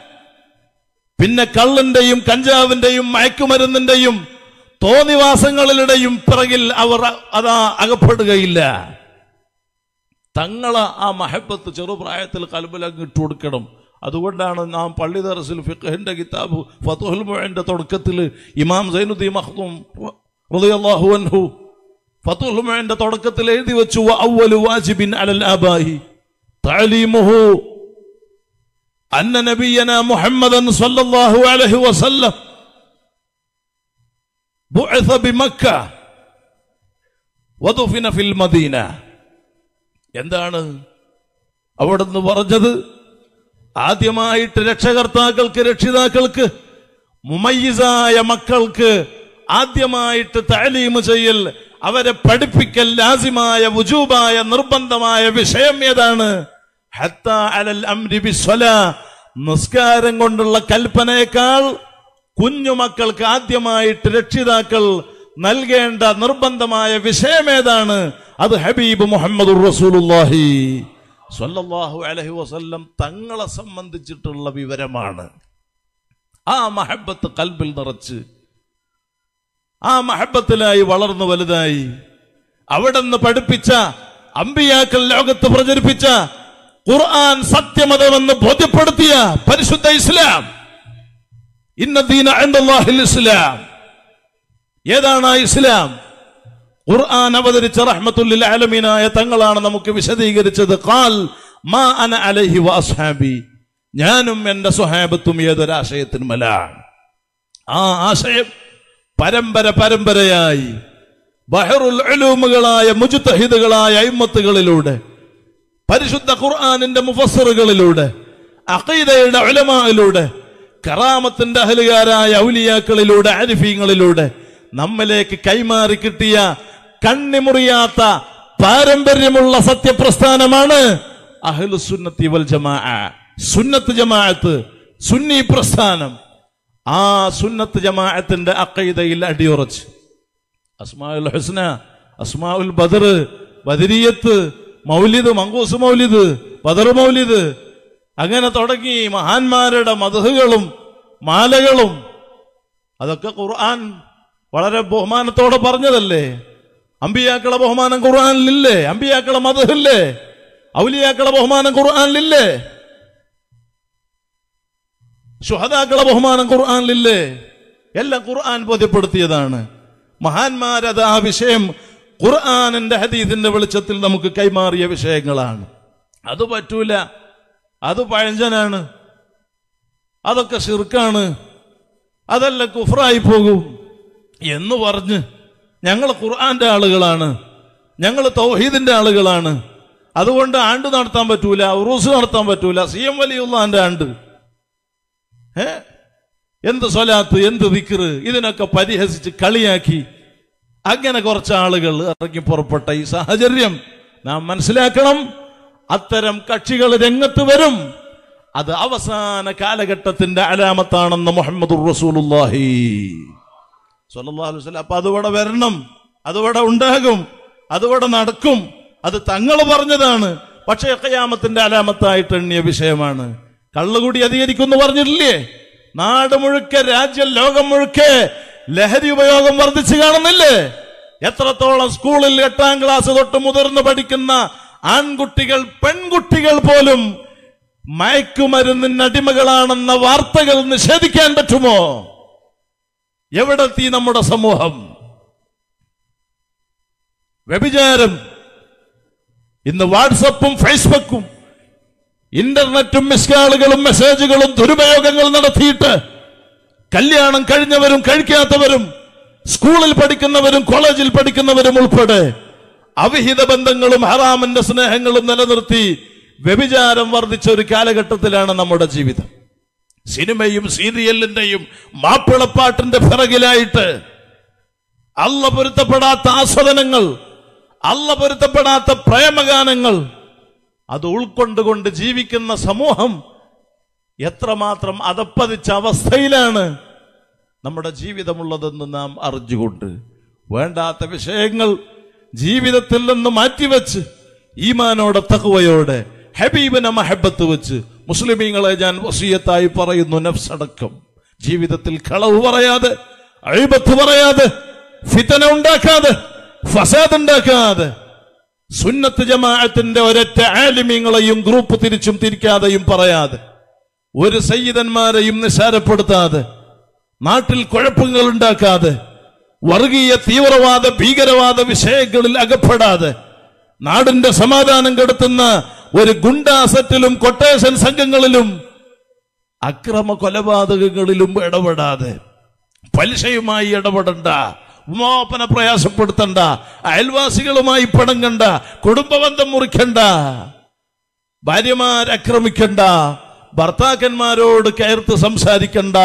പിന്നെ കള്ളിന്റെയും കഞ്ചാവിന്റെയും മയക്കുമരുന്നിന്റെയും തോന്നിവാസങ്ങളിലുടെയും പിറകിൽ അവർ അതാ അകപ്പെടുകയില്ല തങ്ങളെ ആ മഹബത്ത് ചെറുപ്രായത്തിൽ കൽബലങ്ങ് ഇട്ട് കൊടുക്കണം അതുകൊണ്ടാണ് നാം പള്ളി ദറസിൽ ഫിഖഹിന്റെ കിതാബ് ഫതുഹുൽ മുഅന്റെ തുടക്കത്തിൽ ഇമാം സൈനുദ്ദീൻ മഖ്ദൂം റളിയല്ലാഹു അൻഹു ഫതുഹുൽ മുഅന്റെ തുടക്കത്തിൽ എഴുതി വെച്ചു വ അവ്വലു വാജിബിൻ അലൽ ആബാഹി തഅലീമുഹു അന്ന നബിയന മുഹമ്മദൻ സല്ലല്ലാഹു അലൈഹി വസല്ലം بعث بمكة വദുഫിന ഫിൽ മദീന എന്താണ് അവിടുന്ന് പറഞ്ഞത് ആദ്യമായിട്ട് രക്ഷകർത്താക്കൾക്ക് രക്ഷിതാക്കൾക്ക് മുമയ്യിസായ മക്കൾക്ക് ആദ്യമായിട്ട് താലീമ് ചെയ്യൽ അവരെ പഠിപ്പിക്കൽ ലാസിമായ വുജൂബായ നിർബന്ധമായ വിഷയം ഏതാണ് ഹത്ത അലൽ അംരി ബിസ്വല നിസ്കാരം കൊണ്ടുള്ള കൽപ്പനയേക്കാൾ കുഞ്ഞുമക്കൾക്ക് ആദ്യമായിട്ട് രക്ഷിതാക്കൾ നൽകേണ്ട നിർബന്ധമായ വിഷയമേതാണ് അത് ഹബീബ് മുഹമ്മദ് റസൂലുള്ളാഹി സ്വല്ലല്ലാഹു അലൈഹി വസല്ലം തങ്ങളെ സംബന്ധിച്ചിട്ടുള്ള വിവരമാണ് ആ മഹബത്ത് കൽബിൽ നിറച്ച് ആ മഹബത്തിലായി വളർന്നു വലുതായി അവിടെ നിന്ന് പഠിപ്പിച്ച അമ്പിയാക്കൾ ലോകത്ത് പ്രചരിപ്പിച്ച ഖുർആൻ സത്യമതമെന്ന് ബോധ്യപ്പെടുത്തിയ പരിശുദ്ധ ഇസ്ലാം ഇന്നദീന അൻദല്ലാഹിൽ ഇസ്ലാം ഏതാണ് ആ ഇസ്ലാം ഖുർആൻ അവതരിച്ച റഹ്മത്തുല്ലിൽ ആലമീനായ തങ്ങളാണ് നമുക്ക് വിശദീകരിച്ചത് ഖാൽ മാ അന അലൈഹി വഅസ്ഹാബി ഞാനും എന്റെ സ്വഹാബത്തും ഏതൊരാശയത്തിനുമലാണ് ആ ആശയം പരമ്പര പരമ്പരയായി ബഹറുൽ ഉലൂമുകളായ മുജുത്തഹിദുകളായ അയിമത്തുകളിലൂടെ പരിശുദ്ധ ഖുർആാനിന്റെ മുഫസറുകളിലൂടെ അഖീദയുടെ ഉലമായിലൂടെ കറാമത്തിന്റെ അഹലുകാരായ ഔലിയാക്കളിലൂടെ ആരിഫീങ്ങളിലൂടെ നമ്മിലേക്ക് കൈമാറി കിട്ടിയ കണ്ണിമുറിയാത്ത പാരമ്പര്യമുള്ള സത്യപ്രസ്ഥാനമാണ് അഹ്ലുസുന്നത്തി വൽ ജമാ സുന്നത്ത് ജമാഅത്ത് സുന്നി പ്രസ്ഥാനം ആ സുന്നത്ത് ജമാഅത്തിന്റെ അക്കൈതയിൽ അടിയുറച്ച് അസ്മാഉൽ ഹുസ്ന അസ്മാഉൽ ബദർ ബദരിയത്ത് മൗലിദ് മങ്കൂസ് മൗലിദ് ബദർ മൗലിദ് അങ്ങനെ തുടങ്ങി മഹാന്മാരുടെ മതഹുകളും മാലകളും അതൊക്കെ ഖുർആൻ വളരെ ബഹുമാനത്തോടെ പറഞ്ഞതല്ലേ അമ്പിയാക്കളെ ബഹുമാനം ഖുർആനിലില്ലേ അമ്പിയാക്കളെ മതഹില്ലേ ഔലിയാക്കളെ ബഹുമാനം ഖുർആനിലില്ലേ ശുഹദാക്കളെ ബഹുമാനം ഖുർആനിലില്ലേ എല്ലാം ഖുർആൻ ബോധ്യപ്പെടുത്തിയതാണ് മഹാന്മാരത് ആ വിഷയം ഖുർആാനിന്റെ ഹദീദിന്റെ വെളിച്ചത്തിൽ നമുക്ക് കൈമാറിയ വിഷയങ്ങളാണ് അത് പറ്റൂല അത് പഴഞ്ചനാണ് അതൊക്കെ ഷിർക്കാണ് അതല്ല കുഫറായി പോകും എന്ന് പറഞ്ഞ് ഞങ്ങൾ ഖുർആന്റെ ആളുകളാണ് ഞങ്ങൾ തൗഹീദിന്റെ ആളുകളാണ് അതുകൊണ്ട് ആണ്ട് നടത്താൻ പറ്റൂല ഉറൂസ് നടത്താൻ പറ്റൂല സി എം വലിയുള്ളാന്റെ ആണ്ട് ഏ എന്ത് സ്വലാത്ത് എന്ത് ദിക്റ് ഇതിനൊക്കെ പരിഹസിച്ച് കളിയാക്കി അങ്ങനെ കുറച്ച് ആളുകൾ ഇറങ്ങി പുറപ്പെട്ട ഈ സാഹചര്യം നാം മനസ്സിലാക്കണം അത്തരം കക്ഷികൾ രംഗത്ത് വരും അത് അവസാന കാലഘട്ടത്തിന്റെ അലാമത്താണെന്ന് മുഹമ്മദ് റസൂലുള്ളാഹി സ്വല്ലല്ലാഹു അലൈഹി വസല്ലം അപ്പൊ അതിവിടെ വരണം അതിവിടെ ഉണ്ടാകും അതിവിടെ നടക്കും അത് തങ്ങൾ പറഞ്ഞതാണ് പക്ഷേ ഖയാമത്തിന്റെ അലാമത്തായിട്ട് എണ്ണിയ വിഷയമാണ് കള്ളുകൂടി അധികരിക്കുന്നു പറഞ്ഞിട്ടില്ലേ നാട് മുഴുക്കെ രാജ്യം ലോകം മുഴുക്കെ ലഹരി ഉപയോഗം വർദ്ധിച്ചു കാണുന്നില്ലേ എത്രത്തോളം സ്കൂളിൽ എട്ടാം ക്ലാസ് തൊട്ട് മുതിർന്ന് പഠിക്കുന്ന ആൺകുട്ടികൾ പെൺകുട്ടികൾ പോലും മയക്കുമരുന്നിന് അടിമകളാണെന്ന വാർത്തകൾ നിഷേധിക്കാൻ പറ്റുമോ എവിടെത്തി നമ്മുടെ സമൂഹം വ്യഭിചാരം ഇന്ന് വാട്സപ്പും ഫേസ്ബുക്കും ഇന്റർനെറ്റും മിസ്കാളുകളും മെസ്സേജുകളും ദുരുപയോഗങ്ങൾ നടത്തിയിട്ട് കല്യാണം കഴിഞ്ഞവരും കഴിക്കാത്തവരും സ്കൂളിൽ പഠിക്കുന്നവരും കോളേജിൽ പഠിക്കുന്നവരും ഉൾപ്പെടെ അവിഹിത ബന്ധങ്ങളും ഹറാമിന്റെ സ്നേഹങ്ങളും നിലനിർത്തി വ്യഭിചാരം വർദ്ധിച്ച ഒരു കാലഘട്ടത്തിലാണ് നമ്മുടെ ജീവിതം സിനിമയും സീരിയലിന്റെയും മാപ്പിളപ്പാട്ടിന്റെ പിറകിലായിട്ട് അല്ല പൊരുത്തപ്പെടാത്ത ആസ്വദനങ്ങൾ അല്ല പൊരുത്തപ്പെടാത്ത പ്രേമഗാനങ്ങൾ അത് ഉൾക്കൊണ്ടുകൊണ്ട് ജീവിക്കുന്ന സമൂഹം എത്രമാത്രം അതപ്പതിച്ച അവസ്ഥയിലാണ് നമ്മുടെ ജീവിതമുള്ളതെന്ന് നാം അറിഞ്ഞുകൊണ്ട് വേണ്ടാത്ത വിഷയങ്ങൾ ജീവിതത്തിൽ നിന്ന് മാറ്റിവെച്ച് ഈമാനോടെ തകുവയോടെ ഹബീബിനെ മഹബത്ത് വെച്ച് മുസ്ലിമീങ്ങളെ ഞാൻ വസീയത്തായി പറയുന്നു നഫ്സടക്കം ജീവിതത്തിൽ കളവ് പറയാതെ അഴിബത്ത് പറയാതെ ഫിതന ഉണ്ടാക്കാതെ ഫസാദ് ഉണ്ടാക്കാതെ സുന്നത്ത് ജമാഅത്തിന്റെ ഒരൊറ്റ ആലിമീങ്ങളെയും ഗ്രൂപ്പ് തിരിച്ചും തിരിക്കാതെയും പറയാതെ ഒരു സയ്യിദന്മാരെയും നിസാരപ്പെടുത്താതെ നാട്ടിൽ കുഴപ്പങ്ങൾ ഉണ്ടാക്കാതെ വർഗീയ തീവ്രവാദ ഭീകരവാദ വിഷയങ്ങളിൽ അകപ്പെടാതെ നാടിന്റെ സമാധാനം കെടുത്തുന്ന ഒരു ഗുണ്ടാസറ്റിലും കൊട്ടേഷൻ സംഘങ്ങളിലും അക്രമ കൊലപാതകങ്ങളിലും ഇടപെടാതെ പലിശയുമായി ഇടപെടണ്ട ഉമാപന പ്രയാസപ്പെടുത്തണ്ട അയൽവാസികളുമായി പണങ്ങണ്ട കുടുംബബന്ധം മുറിക്കണ്ട ഭാര്യമാരാക്രമിക്കണ്ട ഭർത്താക്കന്മാരോട് കയർത്ത് സംസാരിക്കണ്ട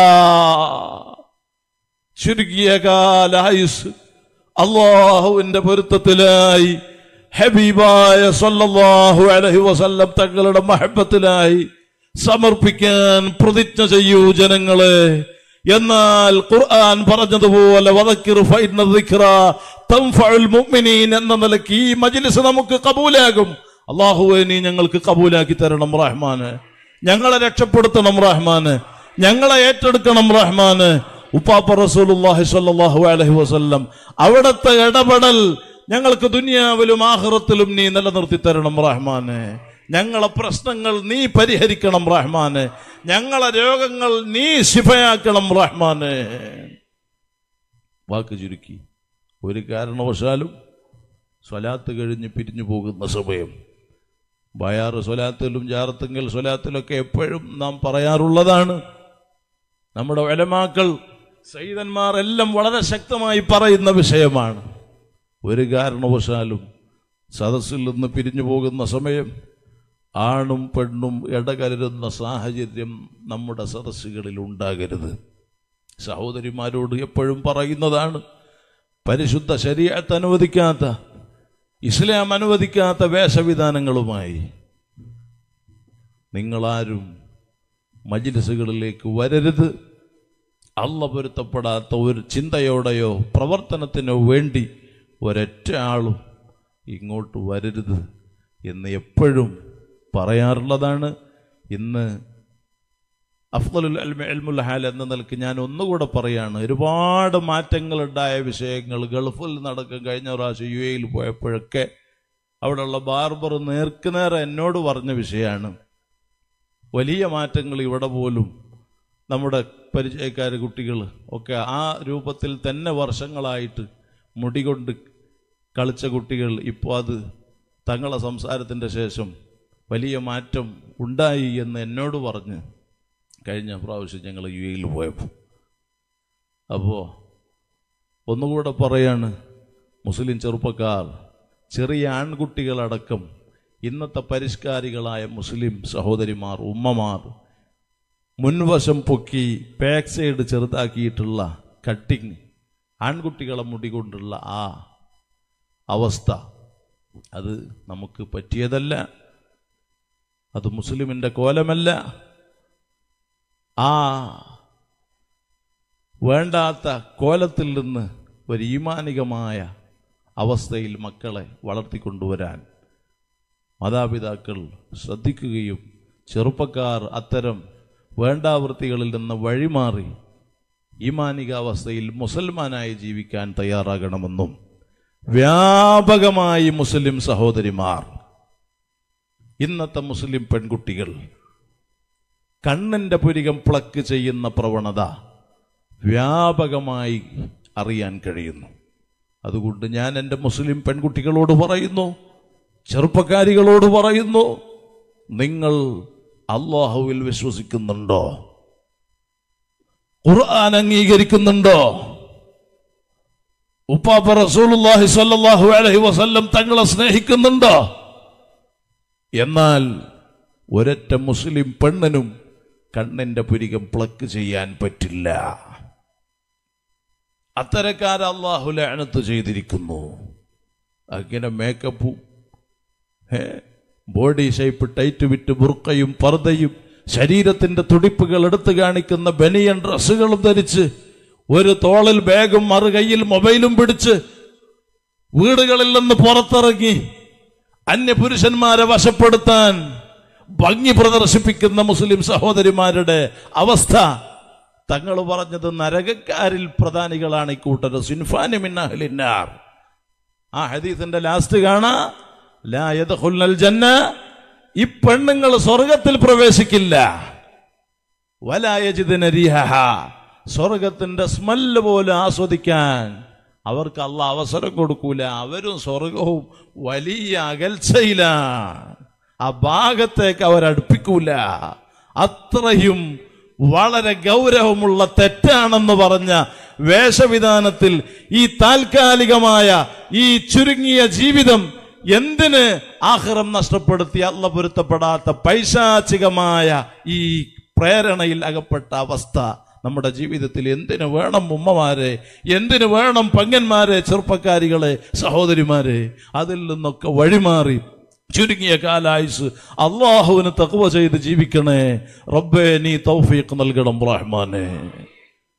ചുരുക്കിയ കാലായുസ് അള്ളാഹുവിന്റെ പൊരുത്തത്തിലായി ഹബീബായ സല്ലല്ലാഹു അലൈഹി വസല്ലം തങ്ങളുടെ മഹബത്തിലായി സമർപ്പിക്കാൻ പ്രതിജ്ഞ ചെയ്യൂ ജനങ്ങളെ എന്നാൽ ഖുർആൻ പറഞ്ഞതുപോലെ വദക്കിർ ഫഇന്ന ദിക്റ തൻഫഉൽ മുഅ്മിനീൻ എന്ന നിലയ്ക്ക് ഈ മജ്ലിസ് നമുക്ക് കബൂലാകും അള്ളാഹുവെ നീ ഞങ്ങൾക്ക് കബൂലാക്കി തരണം റഹ്മാന് ഞങ്ങളെ രക്ഷപ്പെടുത്തണം റഹ്മാന് ഞങ്ങളെ ഏറ്റെടുക്കണം റഹ്മാന് ഉപ്പാപ്പ റസൂലുള്ളാഹി സ്വല്ലല്ലാഹു അലൈഹി വസല്ലം അവിടുത്തെ ഇടപെടൽ ഞങ്ങൾക്ക് ദുനിയാവിലും ആഹ്റത്തിലും നീ നിലനിർത്തി തരണം റഹ്മാനെ ഞങ്ങളെ പ്രശ്നങ്ങൾ നീ പരിഹരിക്കണം റഹ്മാനെ ഞങ്ങളെ രോഗങ്ങൾ നീ ശിഫയാക്കണം റഹ്മാനെ വാക്ക് ചുരുക്കി ഒരു കാരണവശാലും സ്വലാത്ത് കഴിഞ്ഞ് പിരിഞ്ഞു പോകുന്ന സമയം ബയാറ് സ്വലാത്തിലും ജാറത്തുങ്കൽ സ്വലാത്തിലൊക്കെ എപ്പോഴും നാം പറയാറുള്ളതാണ് നമ്മുടെ വലമാക്കൾ സൈതന്മാർ എല്ലാം വളരെ ശക്തമായി പറയുന്ന വിഷയമാണ് ഒരു കാരണവശാലും സദസ്സിൽ നിന്ന് പിരിഞ്ഞു പോകുന്ന സമയം ആണും പെണ്ണും ഇടകലരുന്ന സാഹചര്യം നമ്മുടെ സദസ്സുകളിൽ ഉണ്ടാകരുത് സഹോദരിമാരോട് എപ്പോഴും പറയുന്നതാണ് പരിശുദ്ധ ശരീരത്ത് അനുവദിക്കാത്ത ഇസ്ലാം അനുവദിക്കാത്ത വേഷവിധാനങ്ങളുമായി നിങ്ങളാരും മജിലിസുകളിലേക്ക് വരരുത് അള്ള പൊരുത്തപ്പെടാത്ത ഒരു ചിന്തയോടെയോ പ്രവർത്തനത്തിനോ വേണ്ടി ഒരൊറ്റ ആളും ഇങ്ങോട്ട് വരരുത് എന്ന് എപ്പോഴും പറയാറുള്ളതാണ് ഇന്ന് അഫ്ദലുൽ അൽമ എൽമുൽ ഹാൽ എന്ന നിലക്ക് ഞാൻ ഒന്നുകൂടെ പറയാണ് ഒരുപാട് മാറ്റങ്ങളുണ്ടായ വിഷയങ്ങൾ ഗൾഫിൽ നടക്കും കഴിഞ്ഞ പ്രാവശ്യം യു എയിൽ പോയപ്പോഴൊക്കെ അവിടെയുള്ള ബാർബർ നേർക്കുനേരെ എന്നോട് പറഞ്ഞ വിഷയമാണ് വലിയ മാറ്റങ്ങൾ ഇവിടെ പോലും നമ്മുടെ പരിചയക്കാർ കുട്ടികൾ ഒക്കെ ആ രൂപത്തിൽ തന്നെ വർഷങ്ങളായിട്ട് മുടി കൊണ്ട് കളിച്ച കുട്ടികൾ ഇപ്പോൾ അത് തങ്ങളെ സംസാരത്തിൻ്റെ ശേഷം വലിയ മാറ്റം ഉണ്ടായി എന്ന് എന്നോട് പറഞ്ഞ് കഴിഞ്ഞ പ്രാവശ്യം ഞങ്ങൾ യു എയിൽ പോയപ്പോൾ അപ്പോൾ ഒന്നുകൂടെ പറയാണ് മുസ്ലിം ചെറുപ്പക്കാർ ചെറിയ ആൺകുട്ടികളടക്കം ഇന്നത്തെ പരിഷ്കാരികളായ മുസ്ലിം സഹോദരിമാർ ഉമ്മമാർ മുൻവശം പൊക്കി ബാക്ക് സൈഡ് ചെറുതാക്കിയിട്ടുള്ള കട്ടിങ് ആൺകുട്ടികളെ മുടി കൊണ്ടുള്ള ആ അവസ്ഥ അത് നമുക്ക് പറ്റിയതല്ല അത് മുസ്ലിമിൻ്റെ കോലമല്ല ആ വേണ്ടാത്ത കോലത്തിൽ നിന്ന് ഒരു ഈമാനികമായ അവസ്ഥയിൽ മക്കളെ വളർത്തിക്കൊണ്ടുവരാൻ മാതാപിതാക്കൾ ശ്രദ്ധിക്കുകയും ചെറുപ്പക്കാർ അത്തരം വേണ്ടാവൃത്തികളിൽ നിന്ന് വഴിമാറി ഈമാനികാവസ്ഥയിൽ മുസൽമാനായി ജീവിക്കാൻ തയ്യാറാകണമെന്നും വ്യാപകമായി മുസ്ലിം സഹോദരിമാർ ഇന്നത്തെ മുസ്ലിം പെൺകുട്ടികൾ കണ്ണിൻ്റെ പുരികം പ്ലക്ക് ചെയ്യുന്ന പ്രവണത വ്യാപകമായി അറിയാൻ കഴിയുന്നു അതുകൊണ്ട് ഞാൻ എൻ്റെ മുസ്ലിം പെൺകുട്ടികളോട് പറയുന്നു ചെറുപ്പക്കാരികളോട് പറയുന്നു നിങ്ങൾ അള്ളാഹുവിൽ വിശ്വസിക്കുന്നുണ്ടോ ഖുർആൻ അംഗീകരിക്കുന്നുണ്ടോ ഉപ്പാപ്പ റസൂലുള്ളാഹി സ്വല്ലല്ലാഹു അലൈഹി വസല്ലം തങ്ങളെ സ്നേഹിക്കുന്നുണ്ടോ എന്നാൽ ഒരൊറ്റ മുസ്ലിം പെണ്ണിനും കണ്ണിന്റെ പുരികം പ്ലക്ക് ചെയ്യാൻ പറ്റില്ല അത്തരക്കാർ അള്ളാഹു ലാനത്ത് ചെയ്തിരിക്കുന്നു അങ്ങനെ മേക്കപ്പും ഏ, ബോഡി ഷേപ്പ് ടൈറ്റ് വിറ്റ് ബുർക്കയും പർദ്ദയും ശരീരത്തിന്റെ തുടിപ്പുകൾ എടുത്തു കാണിക്കുന്ന ബനിയൻ ഡ്രസ്സുകളും ധരിച്ച് ഒരു തോളിൽ ബാഗും മറുകൈയിൽ മൊബൈലും പിടിച്ച് വീടുകളിൽ നിന്ന് പുറത്തിറങ്ങി അന്യപുരുഷന്മാരെ വശപ്പെടുത്താൻ ഭംഗി പ്രദർശിപ്പിക്കുന്ന മുസ്ലിം സഹോദരിമാരുടെ അവസ്ഥ തങ്ങൾ പറഞ്ഞത് നരകക്കാരിൽ പ്രധാനികളാണ് ഈ കൂട്ടർ സിൻഫാനി മിന്നഹലിന്നാർ ആ ഹദീസിന്റെ ലാസ്റ്റ് കാണാ ലാ യദ്ഖുൽനൽ ജന്ന ഈ പെണ്ണുങ്ങൾ സ്വർഗത്തിൽ പ്രവേശിക്കില്ല വലായജിദിന റിഹഹ സ്വർഗത്തിന്റെ സ്മെല്ല് പോലും ആസ്വദിക്കാൻ അവർക്ക് അല്ല അവസരം കൊടുക്കൂല അവരും സ്വർഗവും വലിയ അകൽച്ചയിലാണ് ആ ഭാഗത്തേക്ക് അവരടുപ്പിക്കൂല അത്രയും വളരെ ഗൗരവമുള്ള തെറ്റാണെന്ന് പറഞ്ഞ വേഷവിധാനത്തിൽ ഈ താൽക്കാലികമായ ഈ ചുരുങ്ങിയ ജീവിതം എന്തിന് ആഹ്റം നഷ്ടപ്പെടുത്തി അല്ല പൊരുത്തപ്പെടാത്ത പൈശാചികമായ ഈ പ്രേരണയിൽ അകപ്പെട്ട അവസ്ഥ നമ്മുടെ ജീവിതത്തിൽ എന്തിനു വേണം ഉമ്മമാരെ എന്തിനു വേണം പങ്ങന്മാരെ ചെറുപ്പക്കാരികളെ സഹോദരിമാരെ അതിൽ നിന്നൊക്കെ വഴിമാറി ചുരുങ്ങിയ കാലായുസ് അള്ളാഹുവിന് തക്കുവ ചെയ്ത് ജീവിക്കണേ റബ്ബേ നീ തൗഫീഖ് നൽകണം റഹ്മാനെ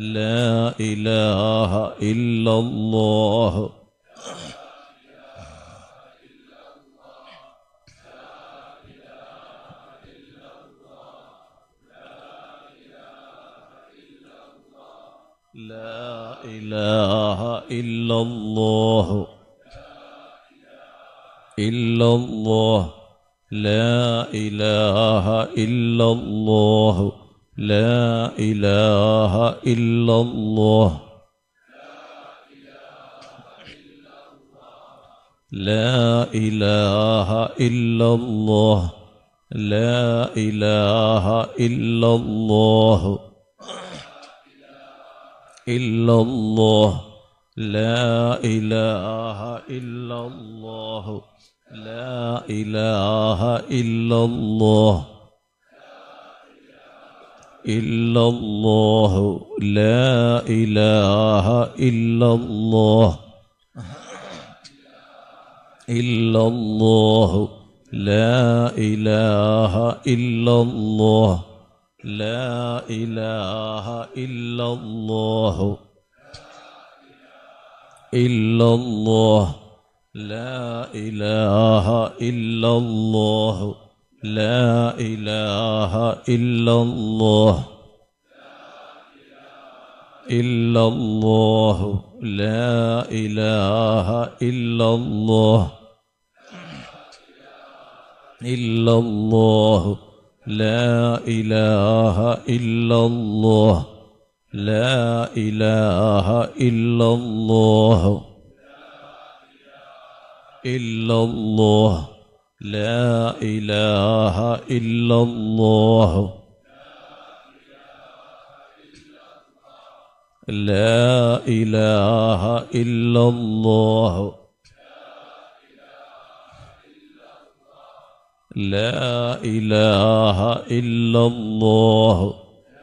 لا إله إلا الله لا إله إلا الله إلا الله لا إله إلا الله لا إله إلا الله لا إله إلا الله لا إله إلا الله إلا الله لا إله إلا الله لا إله إلا الله إلا الله لا إله إلا الله إلا الله لا إله إلا الله لا إله إلا الله إلا الله لا إله إلا الله لا إله إلا الله إلا الله لا إله إلا الله إلا الله لا إله إلا الله لا إله إلا الله إلا الله لا إله إلا الله لا إله إلا الله لا إله إلا الله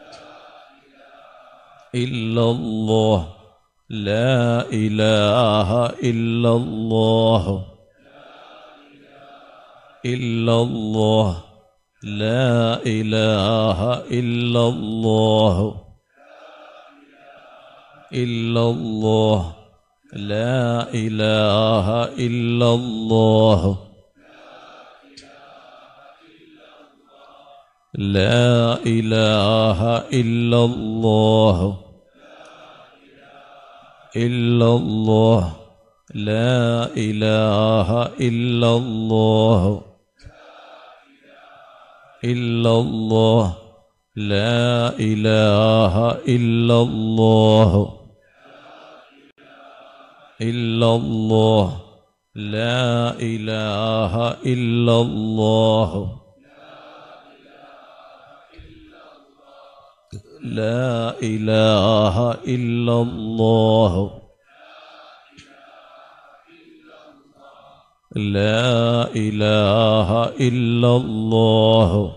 إلا الله لا إله إلا الله إلا الله لا إله إلا الله إلا الله لا إله إلا الله لا إله إلا الله إلا الله لا إله إلا الله إلا الله لا إله إلا الله إلا الله لا إله إلا الله لا إله إلا الله لا إله إلا الله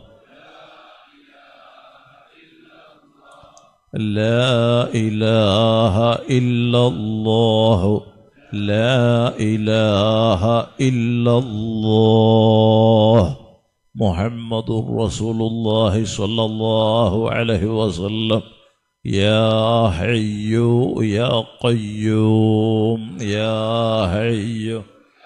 لا إله إلا الله لا إله إلا الله محمد رسول الله صلى الله عليه وسلم يا حي يا قيوم يا حي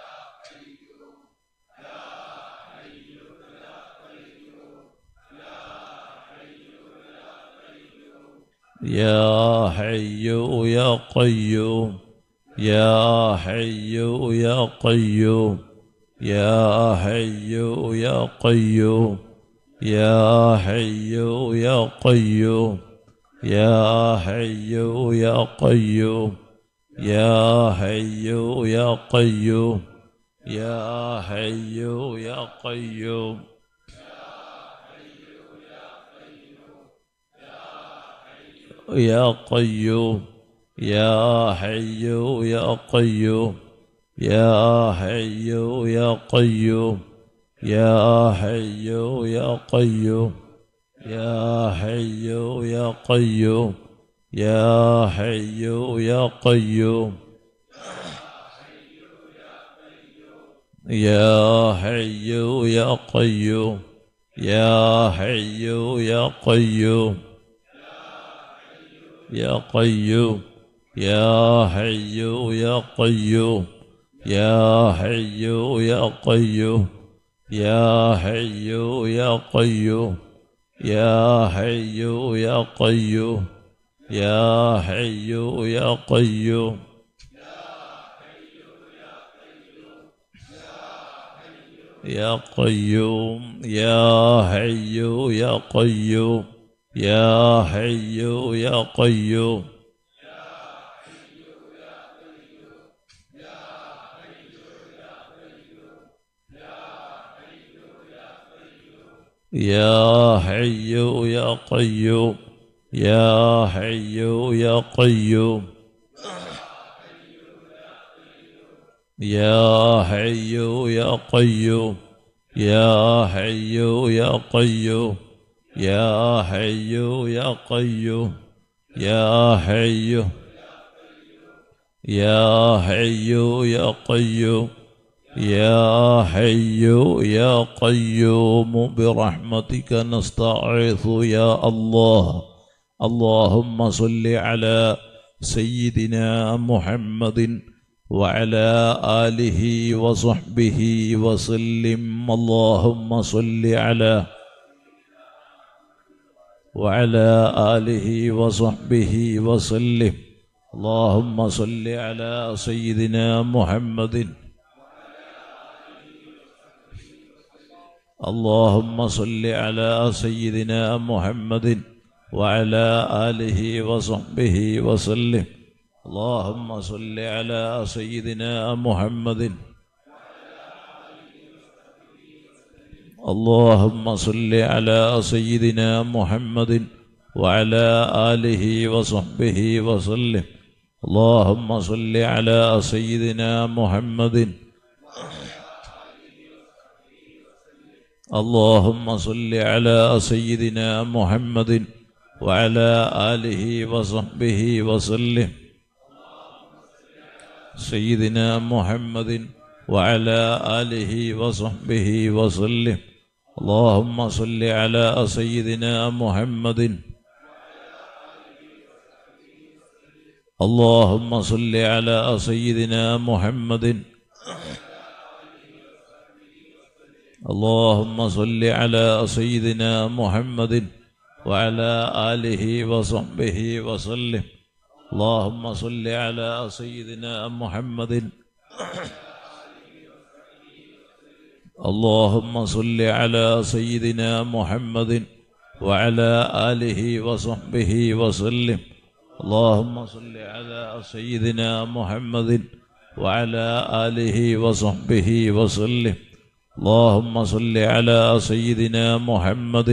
يا حي يا قيوم يا حي يا قيوم يا حي يا قيوم يا حي يا قيوم يا حي يا قيوم يا حي يا قيوم يا حي يا قيوم يا قيوم يا حي يا قيوم يا حي يا قيوم يا حي يا قيوم يا حي يا قيوم يا حي يا قيوم يا حي يا قيوم يا حي يا قيوم يا قيوم يا حي يا قيوم يا حي يا قيوم يا حي يا قيوم يا حي يا قيوم يا حي يا قيوم يا قيوم يا حي يا قيوم يا حي يا قيوم يا حي يا قيوم يا حي يا قيوم يا حي يا قيوم يا حي يا قيوم يا حي يا قيوم يا حي يا حي يا قيوم يا حي يا قيوم برحمتك نستعيذ يا الله اللهم صل على سيدنا محمد وعلى آله وصحبه وسلم اللهم صل على وعلى آله وصحبه وسلم اللهم صل على سيدنا محمد اللهم صل على سيدنا محمد وعلى آله وصحبه وسلم اللهم صل على سيدنا محمد اللهم صل على سيدنا محمد وعلى آله وصحبه وسلم اللهم صل على سيدنا محمد اللهم صل على سيدنا محمد وعلى آله وصحبه وسلم سيدنا محمد وعلى آله وصحبه وسلم اللهم صل على سيدنا محمد اللهم صل على سيدنا محمد اللهم صل على سيدنا محمد وعلى آله وصحبه وسلم اللهم صل على سيدنا محمد اللهم صل على سيدنا محمد وعلى آله وصحبه وسلم اللهم صل على سيدنا محمد وعلى آله وصحبه وسلم اللهم صل على سيدنا محمد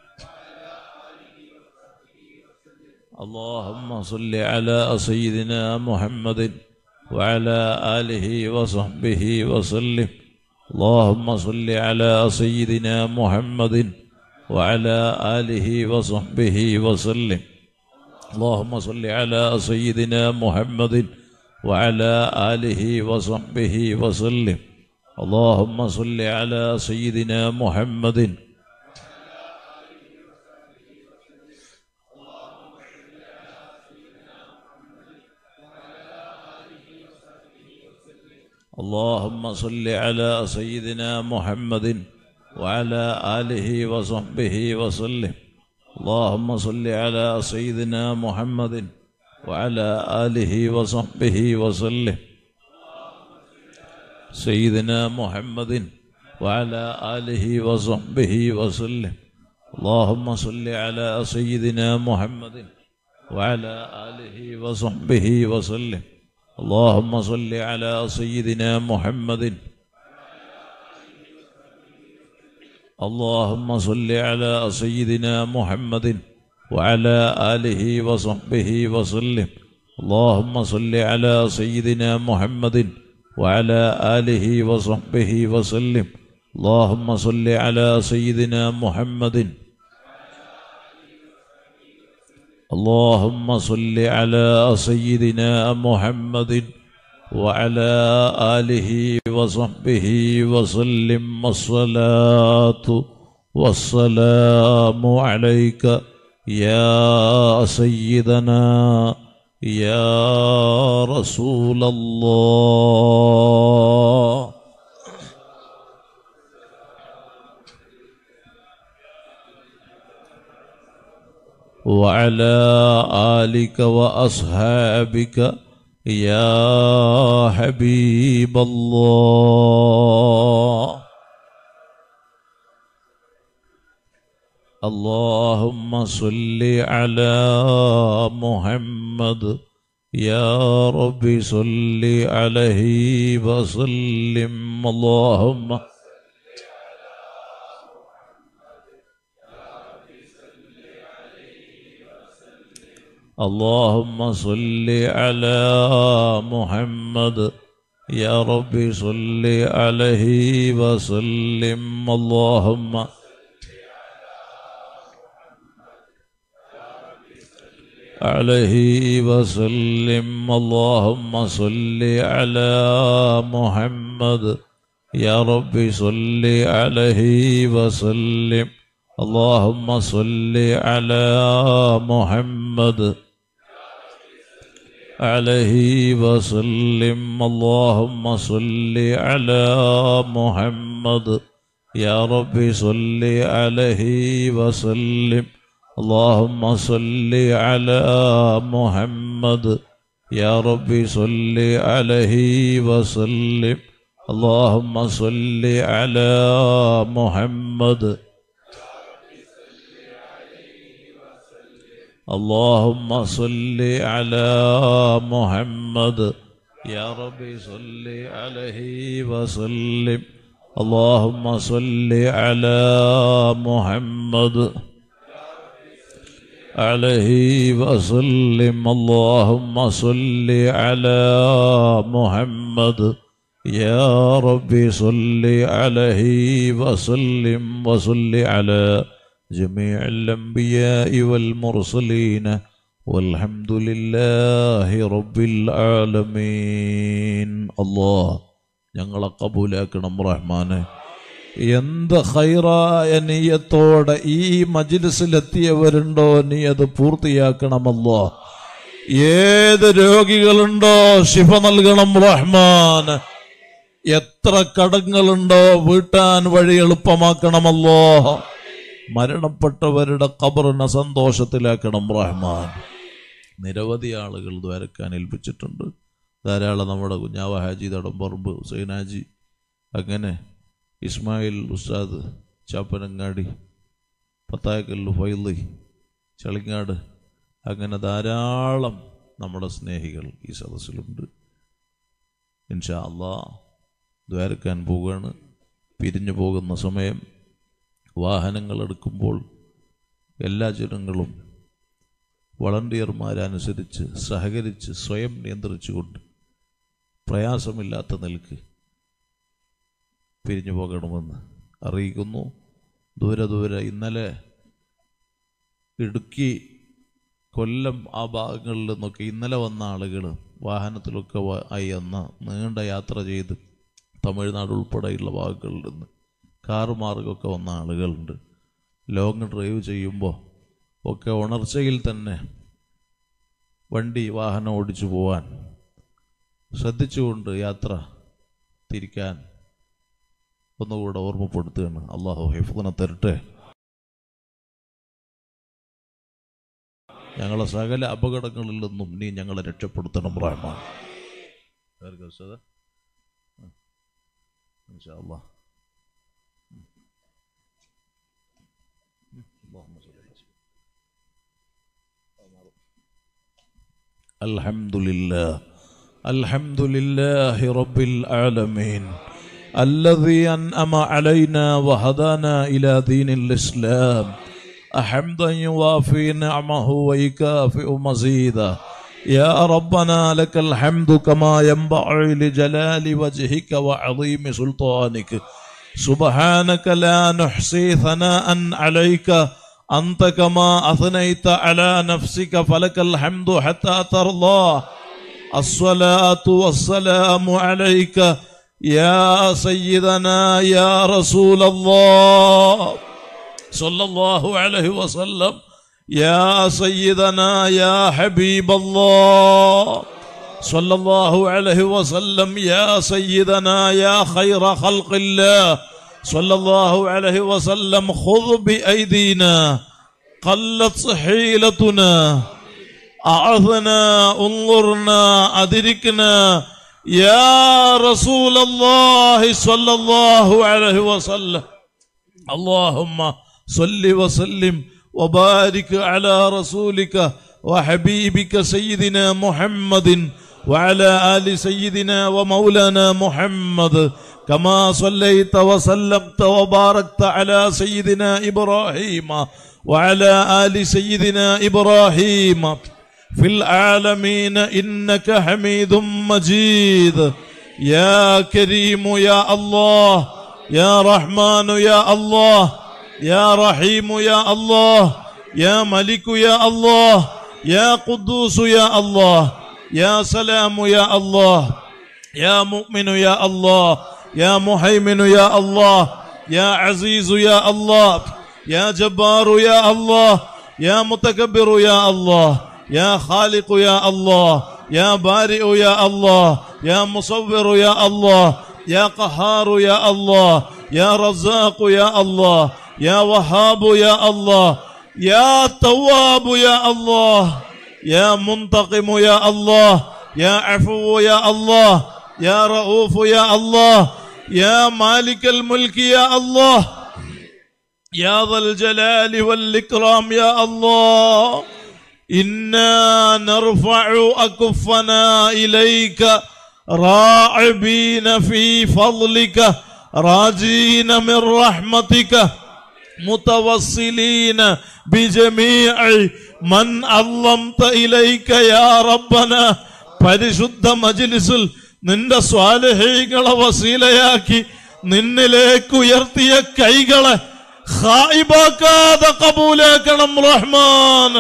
اللهم صل على سيدنا محمد وعلى آله وصحبه وسلم اللهم صل على سيدنا محمد وعلى آله وصحبه وسلم اللهم صل على سيدنا محمد وعلى آله وصحبه وسلم اللهم صل على سيدنا محمد اللهم صل على سيدنا محمد وعلى آله وصحبه وسلم اللهم صل على سيدنا محمد وعلى آله وصحبه وسلم سيدنا محمد وعلى آله وصحبه وسلم اللهم صل على سيدنا محمد وعلى آله وصحبه وسلم اللهم صل على سيدنا محمد اللهم صل على سيدنا محمد وعلى آله وصحبه وسلم اللهم صل على سيدنا محمد وعلى آله وصحبه وسلم اللهم صل على سيدنا محمد اللهم صل على سيدنا محمد وعلى آله وصحبه وسلم الصلاة والسلام عليك يا سيدنا يا رسول الله وعلى آلك وأصحابك يا حبيب الله اللهم صل على محمد يا رب صل عليه وسلم اللهم اللهم صل على محمد يا رب صل عليه وسلم اللهم عليه وسلم اللهم صل على محمد يا رب صل عليه وسلم اللهم صل على محمد عليه وسلم اللهم صل على محمد يا رب صل عليه وسلم اللهم صل على محمد يا رب صل عليه وسلم اللهم صل على محمد اللهم صل على محمد يا رب صل عليه وسلم اللهم صل على محمد عليه وسلم اللهم صل على محمد يا رب صل عليه وسلم وصل على جميع الأنبياء والمرسلين والحمد لله رب العالمين الله ഞങ്ങളെ കബൂലാക്കണം റഹ്മാനെ എന്ത് ഹൈറായ നീയത്തോടെ ഈ മജിലിസിലെത്തിയവരുണ്ടോ നീ അത് പൂർത്തിയാക്കണമല്ലോ ഏത് രോഗികളുണ്ടോ ശിഫ നൽകണം റഹ്മാൻ എത്ര കടങ്ങളുണ്ടോ വീട്ടാൻ വഴി എളുപ്പമാക്കണമല്ലോ മരണപ്പെട്ടവരുടെ കബറിനെ സന്തോഷത്തിലാക്കണം റഹ്മാൻ നിരവധി ആളുകൾ ദ്വാരക്കാൻ ഏൽപ്പിച്ചിട്ടുണ്ട് ധാരാളം നമ്മുടെ കുഞ്ഞാവ ഹാജി തടമ്പറമ്പ് ഹുസൈൻ ഹാജി അങ്ങനെ ഇസ്മായിൽ ഉസ്താദ് ചാപ്പനങ്ങാടി പത്തായക്കല്ലു ഫൈലി ചളിങ്ങാട് അങ്ങനെ ധാരാളം നമ്മുടെ സ്നേഹികൾ ഈ സദസ്സിലുണ്ട് ഇൻഷാ അള്ളാ ദ്വാരക്കാൻ പോവുകയാണ് പിരിഞ്ഞു പോകുന്ന സമയം വാഹനങ്ങൾ എടുക്കുമ്പോൾ എല്ലാ ജനങ്ങളും വളണ്ടിയർമാരനുസരിച്ച് സഹകരിച്ച് സ്വയം നിയന്ത്രിച്ചുകൊണ്ട് പ്രയാസമില്ലാത്ത നിലക്ക് പിരിഞ്ഞു പോകണമെന്ന് അറിയിക്കുന്നു ദൂരെ ദൂരെ ഇന്നലെ ഇടുക്കി കൊല്ലം ആ ഭാഗങ്ങളിൽ നിന്നൊക്കെ ഇന്നലെ വന്ന ആളുകൾ വാഹനത്തിലൊക്കെ വ- ആയി അന്ന് നീണ്ട യാത്ര ചെയ്ത് തമിഴ്നാട് ഉൾപ്പെടെയുള്ള ഭാഗങ്ങളിൽ നിന്ന് കാറ് മാർഗമൊക്കെ വന്ന ആളുകളുണ്ട് ലോങ് ഡ്രൈവ് ചെയ്യുമ്പോൾ ഒക്കെ ഉണർച്ചയിൽ തന്നെ വണ്ടി വാഹനം ഓടിച്ചു പോവാൻ ശ്രദ്ധിച്ചുകൊണ്ട് യാത്ര തിരിക്കാൻ ഒന്നുകൂടെ ഓർമ്മപ്പെടുത്തുകയാണ് അള്ളാഹു ഹൈഫുദിനെ തരട്ടെ ഞങ്ങളെ സകല അപകടങ്ങളിൽ നിന്നും നീ ഞങ്ങളെ രക്ഷപ്പെടുത്തണം റഹ്മാൻ ആർക്കാ ഉസ്താദേ? ആ. ഇൻഷാ അല്ലാ. ഉം. ഉം. اللهم صل على سيدنا الحمد لله الحمد لله رب العالمين الذي أنعم علينا وهدانا إلى دين الإسلام حمدا يوافي نعمه ويكافئ مزيدا يا ربنا لك الحمد كما ينبغي لجلال وجهك وعظيم سلطانك سبحانك لا نحصي ثناء عليك أنت كما أثنيت على نفسك فلك الحمد حتى ترضى الصلاة والسلام عليك يا سيدنا يا رسول الله صلى الله عليه وسلم يا سيدنا يا حبيب الله صلى الله عليه وسلم يا سيدنا يا خير خلق الله صلى الله عليه وسلم خذ بأيدينا قلت حيلتنا أعظنا انظرنا أدركنا يا رسول الله صلى الله عليه وسلم اللهم صل وسلم وبارك على رسولك وحبيبك سيدنا محمد وعلى آل سيدنا ومولانا محمد كما صليت وسلمت وباركت على سيدنا إبراهيم وعلى آل سيدنا إبراهيم في العالمين إنك حميد مجيد يا كريم يا الله يا رحمن يا الله يا رحيم يا الله يا ملك يا الله يا قدوس يا الله يا سلام يا الله يا مؤمن يا الله يا مهيمن يا الله يا عزيز يا الله يا جبار يا الله يا متكبر يا الله يا خالق يا الله يا بارئ يا الله يا مصور يا الله يا قهار يا الله يا رزاق يا الله يا وهاب يا الله يا تواب يا الله يا منتقم يا الله يا عفو يا الله يا رؤوف يا الله يا مالك الملك يا الله يا ذا الجلال والإكرام يا الله إنا نرفع أكفنا إليك راعبين في فضلك راجين من رحمتك متوصلين بجميع من علمت إليك يا ربنا പരിശുദ്ധ മജിലിസിൽ നിന്റെ സ്വാലഹീകളെ വസീലയാക്കി നിന്നിലേക്ക് ഉയർത്തിയ കൈകളെ ഹായിബാക്കാതെ കബൂലാക്കണം റഹ്മാൻ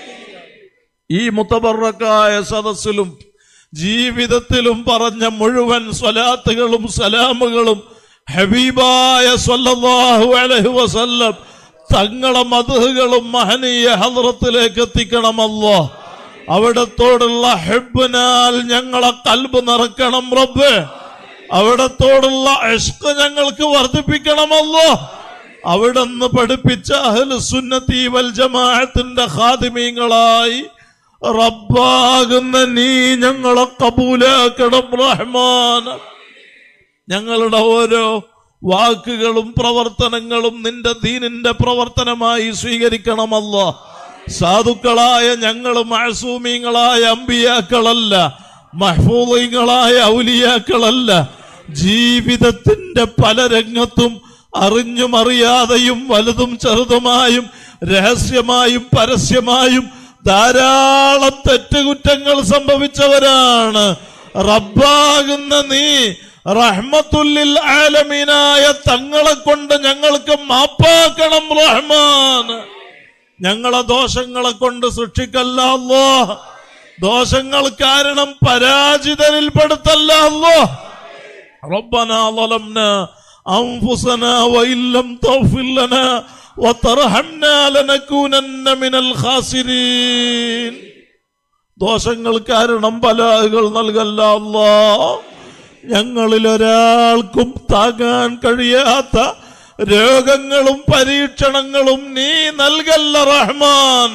ഈ മുത്തബറക്കായ സദസ്സിലും ജീവിതത്തിലും പറഞ്ഞ മുഴുവൻ സ്വലാത്തുകളും സലാമുകളും ഹബീബായ സ്വല്ലല്ലാഹു അലൈഹി വസല്ലം തങ്ങളെ മധുകളും മഹനീയ ഹദ്റത്തിലേക്ക് എത്തിക്കണമല്ലോ അവിടത്തോടുള്ള ഹെബിനാൽ ഞങ്ങളെ കൽബ് നിറക്കണം റബ്ബ് അവിടത്തോടുള്ള ഇഷ്ക് ഞങ്ങൾക്ക് വർദ്ധിപ്പിക്കണമല്ലോ അവിടുന്ന് പഠിപ്പിച്ച അഹ്ലു സുന്നത്തി വൽ ജമാഅത്തിന്റെ ഖാദിമീങ്ങളായി റബ്ബാകുന്ന നീ ഞങ്ങളെ കബൂലാക്കണം റഹ്മാൻ ഞങ്ങളുടെ ഓരോ വാക്കുകളും പ്രവർത്തനങ്ങളും നിന്റെ ദീനിന്റെ പ്രവർത്തനമായി സ്വീകരിക്കണമല്ലോ സാധുക്കളായ ഞങ്ങൾ മഴസൂമീങ്ങളായ അമ്പിയാക്കളല്ല മഹ്ഫൂദീങ്ങളായ ഔലിയാക്കളല്ല ജീവിതത്തിന്റെ പല രംഗത്തും അറിഞ്ഞും അറിയാതെയും വലുതും ചെറുതുമായും രഹസ്യമായും പരസ്യമായും ധാരാളം തെറ്റുകുറ്റങ്ങൾ സംഭവിച്ചവരാണ് റബ്ബാകുന്ന നീ റഹ്മത്തുല്ലിൽ ആലമീനായ തങ്ങളെ കൊണ്ട് ഞങ്ങൾക്ക് മാപ്പാക്കണം റഹ്മാൻ ഞങ്ങളെ ദോഷങ്ങളെ കൊണ്ട് സൃഷ്ടിക്കല്ല അല്ലോ ദോഷങ്ങൾ കാരണം പരാജിതരിൽ പെടുത്തല്ല അല്ലോ ربنا ظلمنا أنفسنا وإن لم تغفر لنا وترحمنا لنكونن من الخاسرين ദോഷങ്ങൾ കാരണം ബലാഹുകൾ നൽകല്ല അല്ലാ ഞങ്ങളിൽ ഒരാൾക്കും താങ്ങാൻ കഴിയാത്ത രോഗങ്ങളും പരീക്ഷണങ്ങളും നീ നൽകല്ല റഹ്മാൻ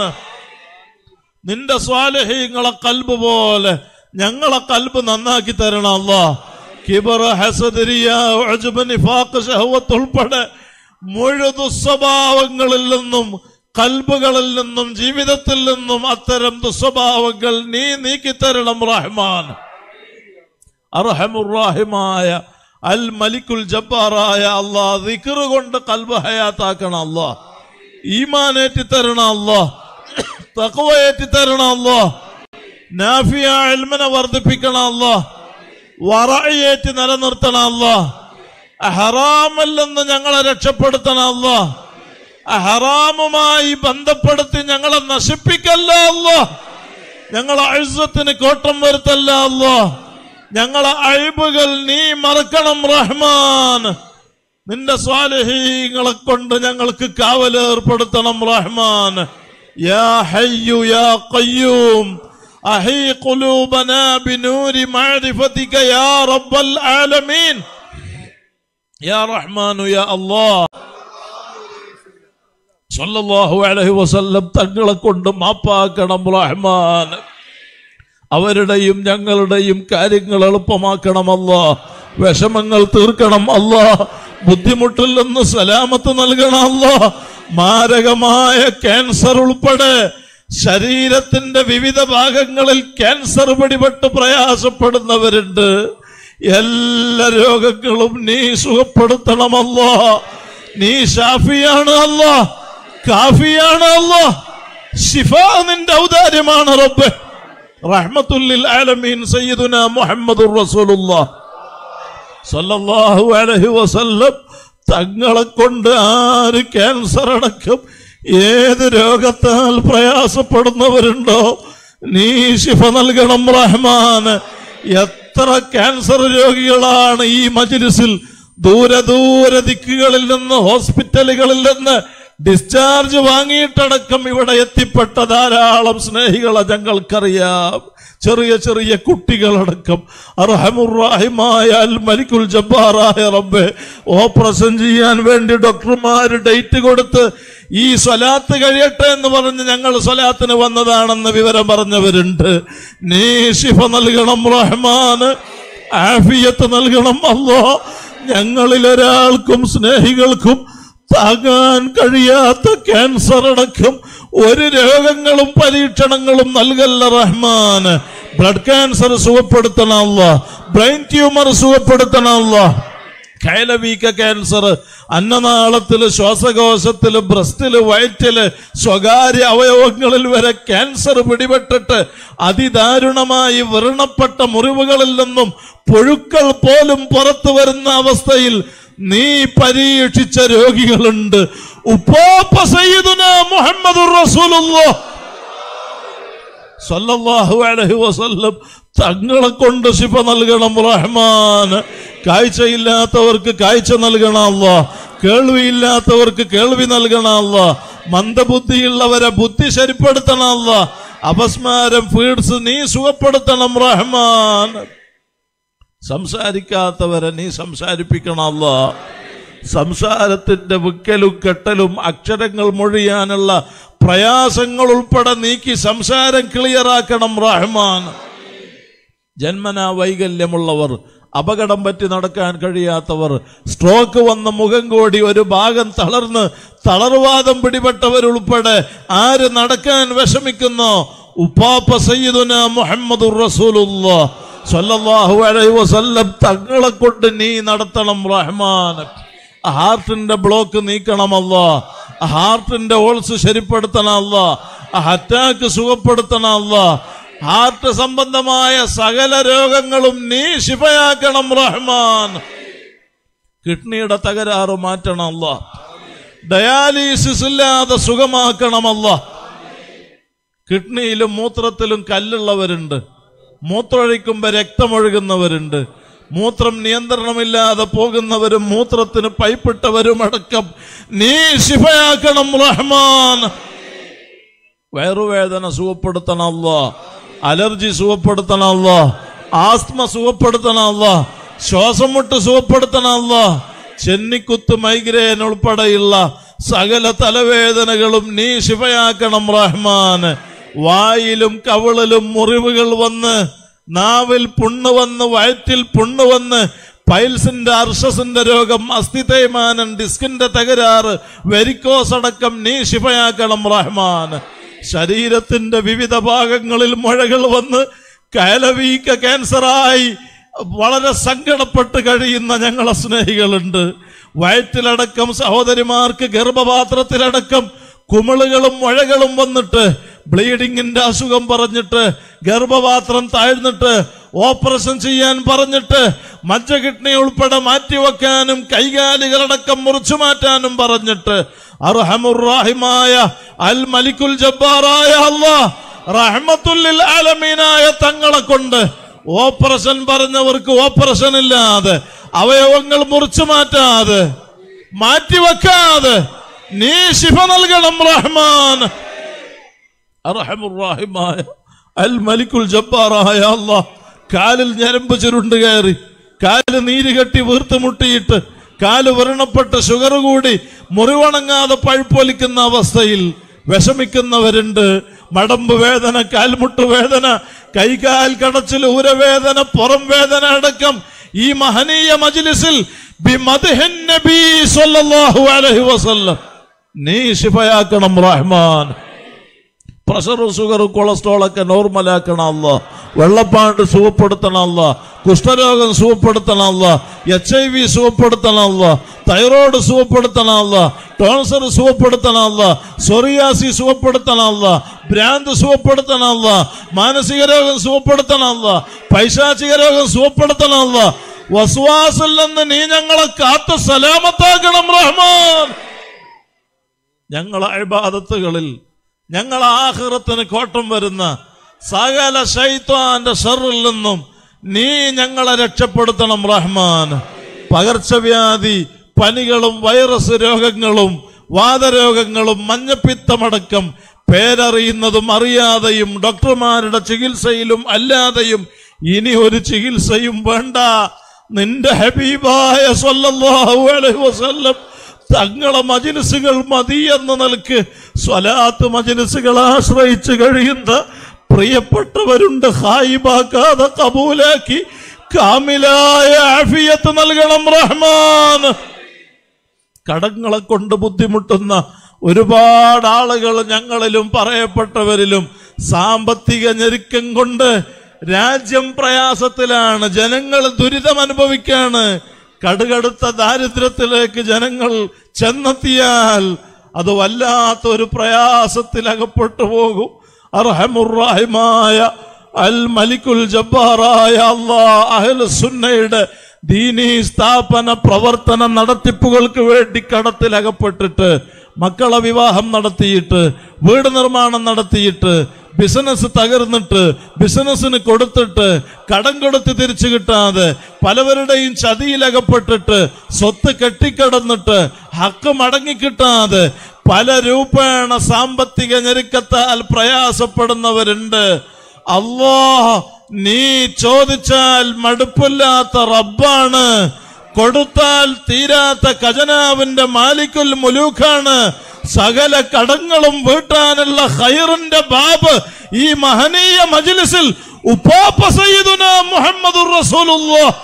നിന്റെ സ്വാലഹീങ്ങളെ കൽബ് പോലെ ഞങ്ങളെ കൽബ് നന്നാക്കി തരണം അല്ലാ കിബർ ഹസദരിയ ഉജ്ബ്, നിഫാഖ് ഷഹവത്ത് ഉൾപ്പെടെ മുഴുവൻ സ്വഭാവങ്ങളിൽ നിന്നും കൽബുകളിൽ നിന്നും ജീവിതത്തിൽ നിന്നും അത്തരം ദുസ്വഭാവങ്ങൾ നീ നീക്കിത്തരണം റഹ്മാൻ അർഹമുറാഹിമായ അൽ മലിക്കുൽ ജബ്ബാറായ അള്ളാ ദിക്ർ കൊണ്ട് കൽബ് ഹയാത്താക്കണം അല്ലാ ഈമാനേറ്റി തരണം അല്ലാ തഖ്വയേറ്റി തരണം അല്ലാ നാഫിയ ഇൽമിനെ വർദ്ധിപ്പിക്കണം അല്ലാ വറയേറ്റ് നിലനിർത്തണം അല്ലാ ഹറാമിൽ നിന്ന് ഞങ്ങളെ രക്ഷപ്പെടുത്തണം അല്ലാ ഹറാമുമായി ബന്ധപ്പെടുത്തി ഞങ്ങളെ നശിപ്പിക്കല്ല അല്ലാ ഞങ്ങളെ അഴുസത്തിന് കോട്ടം വരുത്തല്ല അല്ലാ ഞങ്ങളെ അഴിബുകൾ നീ മറക്കണം റഹ്മാൻ നിന്റെ സ്വാലഹീങ്ങളെ കൊണ്ട് ഞങ്ങൾക്ക് കാവലേർപ്പെടുത്തണം റഹ്മാൻ يا حي يا قيوم أحي قلوبنا بنور معرفتك يا رب العالمين يا رحمن يا الله സല്ലല്ലാഹു അലൈഹി വസല്ലം തങ്ങളെ കൊണ്ട് മാപ്പാക്കണം റഹ്മാൻ അവരുടെയും ഞങ്ങളുടെയും കാര്യങ്ങൾ എളുപ്പമാക്കണമല്ല വിഷമങ്ങൾ തീർക്കണം അല്ല ബുദ്ധിമുട്ടിൽ നിന്ന് സലാമത്ത് നൽകണം അല്ല മാരകമായ ക്യാൻസർ ഉൾപ്പെടെ ശരീരത്തിന്റെ വിവിധ ഭാഗങ്ങളിൽ ക്യാൻസർ പിടിപെട്ട് പ്രയാസപ്പെടുന്നവരുണ്ട് എല്ലാ രോഗങ്ങളും നീ സുഖപ്പെടുത്തണമല്ല നീ ഷാഫിയാണ് അല്ല കാഫിയാണ് അല്ല ശിഫ നിന്റെ ഔദാര്യമാണ് റബ്ബെ റഹ്മത്തുല്ലിൽ ആലമീൻ സയ്യിദുന മുഹമ്മദുർ റസൂലുള്ളാഹ് സല്ലല്ലാഹു അലൈഹി വസല്ലം തങ്ങളെ കൊണ്ട് ആര് ക്യാൻസർ അടക്കം ഏത് രോഗത്താൽ പ്രയാസപ്പെടുന്നവരുണ്ടോ നീ ശിഫ നൽകണം റഹ്മാൻ എത്ര ക്യാൻസർ രോഗികളാണ് ഈ മജ്ലിസിൽ ദൂരെ ദൂരെ ദിക്കുകളിൽ നിന്ന് ഹോസ്പിറ്റലുകളിൽ നിന്ന് ഡിസ്ചാർജ് വാങ്ങിയിട്ടടക്കം ഇവിടെ എത്തിപ്പെട്ട ധാരാളം സ്നേഹികളെ ഞങ്ങൾക്കറിയാം ചെറിയ ചെറിയ കുട്ടികളടക്കം അർഹമുറാഹിമായ അൽ മലിക്കുൽ ജബ്ബാറായ റബ്ബെ ഓപ്പറേഷൻ ചെയ്യാൻ വേണ്ടി ഡോക്ടർമാർ ഡേറ്റ് കൊടുത്ത് ഈ സ്വലാത്ത് കഴിയട്ടെ എന്ന് പറഞ്ഞ് ഞങ്ങൾ സ്വലാത്തിന് വന്നതാണെന്ന് വിവരം പറഞ്ഞവരുണ്ട് നീ ശിഫ നൽകണം റഹ്മാന് ആഫിയത്ത് നൽകണം അല്ലോ ഞങ്ങളിൽ ഒരാൾക്കും സ്നേഹികൾക്കും താങ്ങാൻ കഴിയാത്ത ക്യാൻസർ അടക്കം ഒരു രോഗങ്ങളും പരീക്ഷണങ്ങളും നൽകല്ല റഹ്മാൻ ബ്ലഡ് ക്യാൻസർ സുഖപ്പെടുത്തണമല്ല ബ്രെയിൻ ട്യൂമർ സുഖപ്പെടുത്തണമല്ല കൈലവീക്ക ക്യാൻസർ അന്നനാളത്തില് ശ്വാസകോശത്തില് ബ്രസ്റ്റില് വയറ്റില് സ്വകാര്യ അവയവങ്ങളിൽ വരെ ക്യാൻസർ പിടിപെട്ടിട്ട് അതിദാരുണമായി വ്രണപ്പെട്ട മുറിവുകളിൽ നിന്നും പുഴുക്കൾ പോലും പുറത്തു വരുന്ന അവസ്ഥയിൽ നീ പരീക്ഷിച്ച രോഗികളുണ്ട് ഉപ്പാപ്പ സയ്യിദുന മുഹമ്മദുർ റസൂലുള്ളാഹ് സല്ലല്ലാഹു അലൈഹി വസല്ലം തങ്ങളെ കൊണ്ട് ശിഫ നൽകണം റഹ്മാൻ കാഴ്ചയില്ലാത്തവർക്ക് കാഴ്ച നൽകണം അല്ലാ കേൾവിയില്ലാത്തവർക്ക് കേൾവി നൽകണം അല്ലാ മന്ദബുദ്ധിയുള്ളവരെ ബുദ്ധി ശരിപ്പെടുത്തണം അല്ലാ അപസ്മാരം ഫീഡ്സ് നീ സുഖപ്പെടുത്തണം റഹ്മാൻ സംസാരിക്കാത്തവരെ നീ സംസാരിപ്പിക്കണം അല്ലാ സംസാരത്തിന്റെ വിക്കലും കെട്ടലും അക്ഷരങ്ങൾ മൊഴിയാനുള്ള പ്രയാസങ്ങൾ ഉൾപ്പെടെ നീക്കി സംസാരം ക്ലിയറാക്കണം റഹ്മാൻ ജന്മനാ വൈകല്യമുള്ളവർ അപകടം പറ്റി നടക്കാൻ കഴിയാത്തവർ സ്ട്രോക്ക് വന്ന മുഖം കോടി ഒരു ഭാഗം തളർന്ന് തളർവാദം പിടിപെട്ടവരുൾപ്പെടെ ആര് നടക്കാൻ വിഷമിക്കുന്നോ ഉപ്പാപ്പ സയ്യിദുന മുഹമ്മദുർ റസൂലുള്ളാഹ് സ്വല്ലല്ലാഹു അലൈഹി വസല്ലം തങ്ങളെ കൊണ്ട് നീ നടത്തണം റഹ്മാൻ ഹാർട്ടിന്റെ ബ്ലോക്ക് നീക്കണമല്ല ഹാർട്ടിന്റെ ഓൾസ് ശരിപ്പെടുത്തണമല്ല അറ്റാക്ക് സുഖപ്പെടുത്തണമല്ല ഹാർട്ട് സംബന്ധമായ സകല രോഗങ്ങളും നീ ശിഫയാക്കണം റഹ്മാൻ കിഡ്നിയുടെ തകരാറ് മാറ്റണമല്ല ഡയാലിസിസ് ഇല്ലാതെ സുഖമാക്കണമല്ല കിഡ്നിയിലും മൂത്രത്തിലും കല്ലുള്ളവരുണ്ട് മൂത്രമൊഴിക്കുമ്പോൾ രക്തമൊഴുകുന്നവരുണ്ട് മൂത്രം നിയന്ത്രണമില്ലാതെ പോകുന്നവരും മൂത്രത്തിന് പൈപ്പിട്ടവരും അടക്കം നീ ശിഫയാക്കണം റഹ്മാൻ വയറുവേദന സുഖപ്പെടുത്തണമല്ല അലർജി സുഖപ്പെടുത്തണമല്ല ആസ്മ സുഖപ്പെടുത്തണമല്ല ശ്വാസം മുട്ട് സുഖപ്പെടുത്തണമല്ല ചെന്നിക്കുത്ത് മൈഗ്രെയിൻ ഉൾപ്പെടെയുള്ള സകല തലവേദനകളും നീ ശിഫയാക്കണം റഹ്മാൻ വായിലും കവിളിലും മുറിവുകൾ വന്ന് നാവിൽ പുണ്ണ് വന്ന് വയറ്റിൽ പുണ്ണ് വന്ന് പൈൽസിന്റെ അർഷസിന്റെ രോഗം അസ്ഥി തേയ്മാനം ഡിസ്കിന്റെ തകരാറ് വെരിക്കോസ് അടക്കം നീ ശിഫയാക്കണം റഹ്മാൻ ശരീരത്തിന്റെ വിവിധ ഭാഗങ്ങളിൽ മുഴകൾ വന്ന് കയലവീക്ക ക്യാൻസറായി വളരെ സങ്കടപ്പെട്ട് കഴിയുന്ന ഞങ്ങളെ സ്നേഹികളുണ്ട് വയറ്റിലടക്കം സഹോദരിമാർക്ക് ഗർഭപാത്രത്തിലടക്കം കുമിളുകളും മുഴകളും വന്നിട്ട് ബ്ലീഡിങ്ങിന്റെ അസുഖം പറഞ്ഞിട്ട് ഗർഭപാത്രം താഴ്ന്നിട്ട് ഓപ്പറേഷൻ ചെയ്യാൻ പറഞ്ഞിട്ട് മജ്ജ കിഡ്നി ഉൾപ്പെടെ മാറ്റിവെക്കാനും കൈകാലികളടക്കം മുറിച്ചു മാറ്റാനും പറഞ്ഞിട്ട് അർഹമുറാഹിമായ അൽ മലിക്കുൽ ജബ്ബാറായ അല്ലാഹ് റഹ്മത്തുല്ലിൽ ആലമീനായ തങ്ങളെ കൊണ്ട് ഓപ്പറേഷൻ പറഞ്ഞവർക്ക് ഓപ്പറേഷൻ ഇല്ലാതെ അവയവങ്ങൾ മുറിച്ചു മാറ്റാതെ മാറ്റിവെക്കാതെ നീ ശിഫ നൽകണം റഹ്മാൻ അർഹമുറാഹിമായ അൽ മലിക്കുൽ ജബ്ബാറായ അല്ലാഹ് കാലിൽ ഞരമ്പ് ചുരുണ്ട് കയറി കാല് നീര് കെട്ടി വീർത്ത് മുട്ടിയിട്ട് കാല് വ്രണപ്പെട്ട് ഷുഗർ കൂടി മുറിവണങ്ങാതെ പഴുപ്പൊലിക്കുന്ന അവസ്ഥയിൽ വിഷമിക്കുന്നവരുണ്ട് മടമ്പ് വേദന കാൽമുട്ട് വേദന കൈകാൽ കടച്ചിൽ ഊരവേദന പുറം വേദന അടക്കം ഈ മഹനീയ മജ്ലിസിൽ ബിമദ്ഹിൻ നബി സ്വല്ലല്ലാഹു അലൈഹി വസല്ലം നീ ശിഫയാക്കണം റഹ്മാൻ പ്രഷറും ഷുഗറും കൊളസ്ട്രോൾ ഒക്കെ നോർമലാക്കണം അല്ല വെള്ളപ്പാണ്ട് സുഖപ്പെടുത്തണം അല്ല കുഷ്ഠരോഗം സുഖപ്പെടുത്തണം അല്ല എച്ച് ഐ വി സുഖപ്പെടുത്തണം അല്ല തൈറോയ്ഡ് സുഖപ്പെടുത്തണം അല്ല ടോൺസർ സുഖപ്പെടുത്തണം അല്ല സൊറിയാസി സുഖപ്പെടുത്തണം അല്ല ഭ്രാന്ത് സുഖപ്പെടുത്തണം അല്ല മാനസിക രോഗം സുഖപ്പെടുത്തണം അല്ല പൈശാചിക രോഗം സുഖപ്പെടുത്തണം അല്ല വസ്വാസിൽ നിന്ന് നീ ഞങ്ങളെ കാത്ത് സലാമത്താക്കണം റഹ്മാൻ ഞങ്ങളെ അഴിബാദത്തുകളിൽ ഞങ്ങളെ ആഹ്റത്തിന് കോട്ടം വരുന്ന സകല ശൈത്വാന്റെ ഷറിൽ നിന്നും നീ ഞങ്ങളെ രക്ഷപ്പെടുത്തണം റഹ്മാൻ പകർച്ചവ്യാധി പനികളും വൈറസ് രോഗങ്ങളും വാതരോഗങ്ങളും മഞ്ഞപ്പിത്തമടക്കം പേരറിയുന്നതും അറിയാതെയും ഡോക്ടർമാരുടെ ചികിത്സയിലും അല്ലാതെയും ഇനി ഒരു ചികിത്സയും വേണ്ട നിന്റെ ഹബീബായ സല്ലല്ലാഹു അലൈഹി വസല്ലം തങ്ങളെ മജിലിസുകൾ മതി എന്ന നിലക്ക് സ്വലാത്ത് മജിലിസുകൾ ആശ്രയിച്ച് കഴിയുന്ന പ്രിയപ്പെട്ടവരുണ്ട് ഹായിബാക്കാതെ കബൂലാക്കി കാമിലായ ആഫിയത്ത് നൽകണം റഹ്മാൻ കടങ്ങളെ കൊണ്ട് ബുദ്ധിമുട്ടുന്ന ഒരുപാട് ആളുകൾ ഞങ്ങളിലും പറയപ്പെട്ടവരിലും സാമ്പത്തിക ഞെരുക്കം കൊണ്ട് രാജ്യം പ്രയാസത്തിലാണ് ജനങ്ങൾ ദുരിതം അനുഭവിക്കാണ് കടുകടുത്ത ദാരിദ്ര്യത്തിലേക്ക് ജനങ്ങൾ ചെന്നെത്തിയാൽ അത് വല്ലാത്ത ഒരു പ്രയാസത്തിൽ അകപ്പെട്ടു പോകും അർഹമുറാഹിമായ അൽ മലിക്കുൽ ജബ്ബാറായ അള്ളാഹ് അഹ്ലു സുന്നയുടെ ദീനീ സ്ഥാപന പ്രവർത്തന നടത്തിപ്പുകൾക്ക് വേണ്ടി കടത്തിലകപ്പെട്ടിട്ട് മക്കളെ വിവാഹം നടത്തിയിട്ട് വീട് നിർമ്മാണം നടത്തിയിട്ട് ബിസിനസ് തകർന്നിട്ട് ബിസിനസ്സിന് കൊടുത്തിട്ട് കടം കൊടുത്ത് തിരിച്ചു കിട്ടാതെ പലവരുടെയും ചതിയിലകപ്പെട്ടിട്ട് സ്വത്ത് കെട്ടിക്കിടന്നിട്ട് ഹക്ക് മടങ്ങിക്കിട്ടാതെ പല രൂപേണ സാമ്പത്തിക ഞെരുക്കത്താൽ പ്രയാസപ്പെടുന്നവരുണ്ട് അല്ലോ നീ ചോദിച്ചാൽ മടുപ്പില്ലാത്ത റബ്ബാണ് കൊടുത്താൽ തീരാത്ത ഖജനാവിന്റെ മാലിക്കുൽ മുലൂഖാണ് സകല കടങ്ങളും വീട്ടാനുള്ള ഖൈറിന്റെ ബാബ് ഈ മഹനീയ മജ്ലിസിൽ ഉപ്പാപ്പ സയ്യിദുന മുഹമ്മദുർ റസൂലുള്ളാഹ്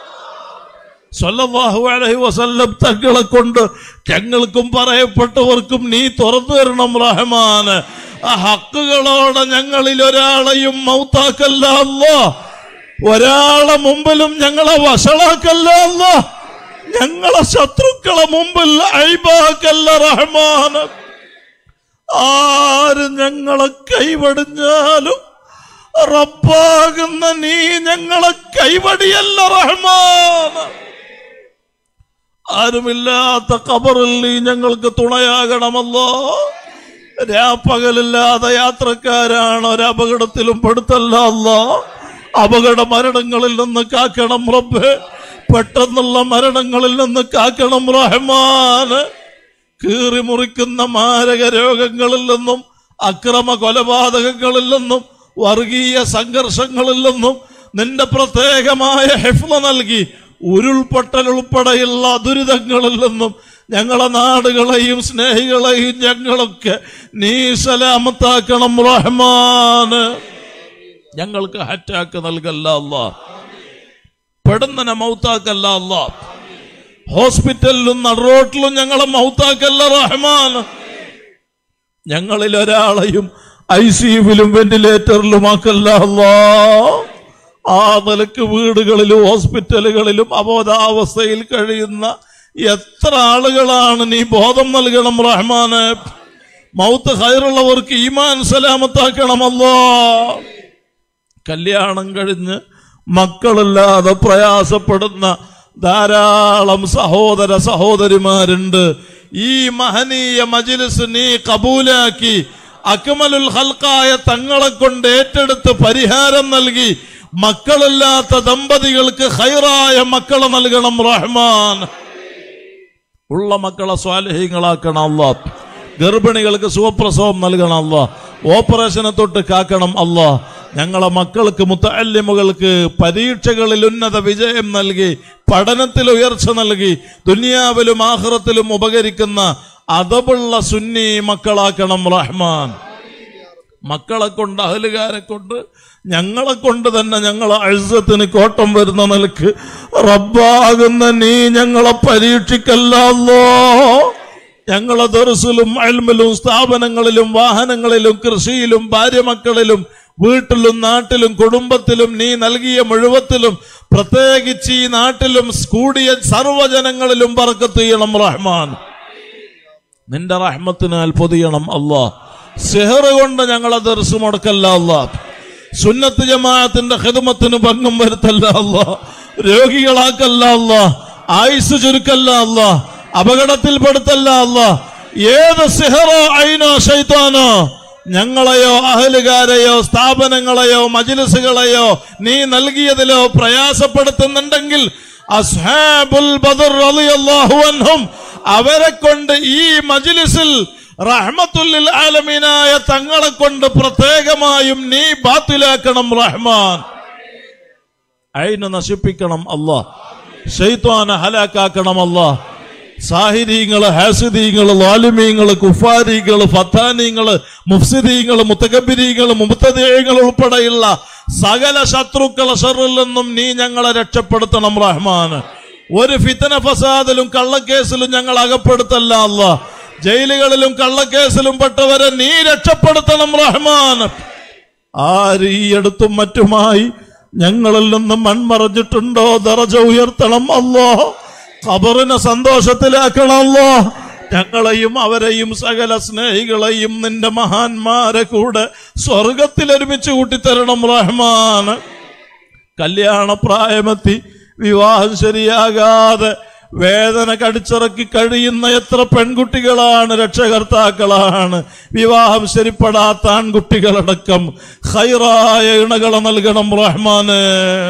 സല്ലല്ലാഹു അലൈഹി വസല്ലം തങ്ങളെ കൊണ്ട് ഞങ്ങൾക്കും പറയപ്പെട്ടവർക്കും നീ തുറന്നു തരണം റഹ്മാന് ആ ഹക്കുകളോടെ ഞങ്ങളിൽ ഒരാളെയും മൗത്താക്കല്ല അല്ലോ ഒരാളെ മുമ്പിലും ഞങ്ങളെ വഷളാക്കല്ല അല്ലോ ഞങ്ങളെ ശത്രുക്കളെ മുമ്പിൽ അഴിബാക്കല്ല റഹ്മാന് ആര് ഞങ്ങളെ കൈവടിഞ്ഞാലും റബ്ബാകുന്ന നീ ഞങ്ങളെ കൈവടിയല്ല റഹ്മാന് ആരുമില്ലാത്ത കബറിൽ നീ ഞങ്ങൾക്ക് തുണയാകണമല്ലോ രാപ്പകലില്ലാതെ യാത്രക്കാരാണ് ഒരപകടത്തിലും പെടുത്തല്ല അല്ലോ അപകട മരണങ്ങളിൽ നിന്ന് കാക്കണം റബ്ബ് പെട്ടെന്നുള്ള മരണങ്ങളിൽ നിന്ന് കാക്കണം റഹ്മാന് കീറി മുറിക്കുന്ന മാരക രോഗങ്ങളിൽ നിന്നും അക്രമ കൊലപാതകങ്ങളിൽ നിന്നും വർഗീയ സംഘർഷങ്ങളിൽ നിന്നും നിന്റെ പ്രത്യേകമായ ഹെഫ്ല നൽകി ഉരുൾപൊട്ടൽ ഉൾപ്പെടെയുള്ള ദുരിതങ്ങളിൽ നിന്നും ഞങ്ങളെ നാടുകളെയും സ്നേഹികളെയും ഞങ്ങളൊക്കെ നീ സലാമത്താക്കണം റഹ്മാന് ഞങ്ങൾക്ക് ഹറ്റാക്ക് നൽകല്ല അല്ലാ പെടുന്നനെ മൗത്താക്കല്ല അല്ലാ ഹോസ്പിറ്റലിലും നടുറോട്ടിലും ഞങ്ങളെ മൗത്താക്കല്ല റഹ്മാൻ ഞങ്ങളിൽ ഒരാളെയും ഐ സിയുവിലും വെന്റിലേറ്ററിലും ആക്കല്ല അല്ലാ ആ നിലക്ക് വീടുകളിലും ഹോസ്പിറ്റലുകളിലും അബോധാവസ്ഥയിൽ കഴിയുന്ന എത്ര ആളുകളാണ് നീ ബോധം നൽകണം റഹ്മാന് മൗത്ത് ഹൈറുള്ളവർക്ക് ഈമാൻ സലാമത്താക്കണമല്ലോ കല്യാണം കഴിഞ്ഞ് മക്കളില്ലാതെ പ്രയാസപ്പെടുന്ന ധാരാളം സഹോദര സഹോദരിമാരുണ്ട് ഈ മഹനീയ മജിലിസ് നീ കബൂലാക്കി അക്മലുൽ ഹൽക്കായ തങ്ങളെ കൊണ്ട് ഏറ്റെടുത്ത് പരിഹാരം നൽകി മക്കളില്ലാത്ത ദമ്പതികൾക്ക് ഹൈറായ മക്കളെ നൽകണം റഹ്മാൻ ഉള്ള മക്കളെ സ്വാലഹ്യങ്ങളാക്കണം അല്ലാ ഗർഭിണികൾക്ക് സുഖപ്രസവം നൽകണം അല്ല ഓപ്പറേഷനെ തൊട്ട് കാക്കണം അല്ല ഞങ്ങളെ മക്കൾക്ക് മുത്തല്ലിമുകൾക്ക് പരീക്ഷകളിൽ ഉന്നത വിജയം നൽകി പഠനത്തിൽ ഉയർച്ച നൽകി ദുനിയാവിലും ആഹ്റത്തിലും ഉപകരിക്കുന്ന അതവുള്ള സുന്നി മക്കളാക്കണം റഹ്മാൻ മക്കളെ കൊണ്ട് അഹലുകാരെ കൊണ്ട് ഞങ്ങളെ കൊണ്ട് തന്നെ ഞങ്ങളെ അഴുസത്തിന് കോട്ടം വരുന്ന നിലക്ക് റബ്ബാകുന്ന നീ ഞങ്ങളെ പരീക്ഷിക്കല്ലോ ഞങ്ങളെ ദർസിലും അയൽമിലും സ്ഥാപനങ്ങളിലും വാഹനങ്ങളിലും കൃഷിയിലും ഭാര്യമക്കളിലും വീട്ടിലും നാട്ടിലും കുടുംബത്തിലും നീ നൽകിയ മുഴുവത്തിലും പ്രത്യേകിച്ച് ഈ നാട്ടിലും കൂടിയ സർവ്വജനങ്ങളിലും പറക്കത്ത് ചെയ്യണം റഹ്മാൻ നിന്റെ റഹ്മത്തിനാൽ പൊതിയണം അല്ലാ സെഹർ കൊണ്ട് ഞങ്ങളെ ദർസ് മുടക്കല്ല അല്ലാ സുന്നത്ത് ജമാഅത്തിന്റെ ഹിദമത്തിന് ഭംഗം വരുത്തല്ല അല്ലാ രോഗികളാക്കല്ല അല്ലാ ആയുസ് ചുരുക്കല്ല അല്ലാ അപകടത്തിൽപ്പെടുത്തല്ല അല്ലാ ഏത് സിഹറോ അയിനോ ശൈത്താനോ ഞങ്ങളെയോ അഹലുകാരെയോ സ്ഥാപനങ്ങളെയോ മജിലിസുകളെയോ നീ നൽകിയതിലോ പ്രയാസപ്പെടുത്തുന്നുണ്ടെങ്കിൽ അസ്ഹാബുൽ ബദർ റളിയല്ലാഹു അൻഹും അവരെ കൊണ്ട് ഈ മജിലിസിൽ റഹ്മത്തുല്ലിൽ ആലമീനായ തങ്ങളെ കൊണ്ട് പ്രത്യേകമായും നീ ബാത്തിലാക്കണം റഹ്മാൻ അയിന് നശിപ്പിക്കണം അല്ലാ ഷെയ്ത്വാനെ ഹലാക്കാക്കണം അല്ലാ സാഹിരീങ്ങള് ഹാസിദീങ്ങള് ലാലിമീങ്ങള് കുഫാരികള് ഫത്താനീങ്ങള് മുഫ്സിദീങ്ങള് മുത്തകബിരീങ്ങള് മുബത്തദേയങ്ങൾ ഉൾപ്പെടെയുള്ള സകല ശത്രുക്കളെ ഷറിൽ നിന്നും നീ ഞങ്ങളെ രക്ഷപ്പെടുത്തണം റഹ്മാൻ ഒരു ഫിത്തന ഫസാദിലും കള്ളക്കേസിലും ഞങ്ങൾ അകപ്പെടുത്തല്ല അല്ല ജയിലുകളിലും കള്ളക്കേസിലും പെട്ടവരെ നീ രക്ഷപ്പെടുത്തണം റഹ്മാൻ ആര് ഈ അടുത്തും മറ്റുമായി ഞങ്ങളിൽ നിന്നും മൺമറഞ്ഞിട്ടുണ്ടോ ദറജ ഉയർത്തണം അല്ലോ ഖബറിനെ സന്തോഷത്തിലാക്കണമല്ലോ ഞങ്ങളെയും അവരെയും സകല സ്നേഹികളെയും നിന്റെ മഹാന്മാരെ കൂടെ സ്വർഗത്തിൽ ഒരുമിച്ച് കൂട്ടിത്തരണം റഹ്മാൻ കല്യാണ പ്രായമെത്തി വിവാഹം ശരിയാകാതെ വേദന കടിച്ചിറക്കി കഴിയുന്ന എത്ര പെൺകുട്ടികളാണ് രക്ഷകർത്താക്കളാണ് വിവാഹം ശരിപ്പെടാത്ത ആൺകുട്ടികളടക്കം ഹൈറായ ഇണകളെ നൽകണം റഹ്മാന്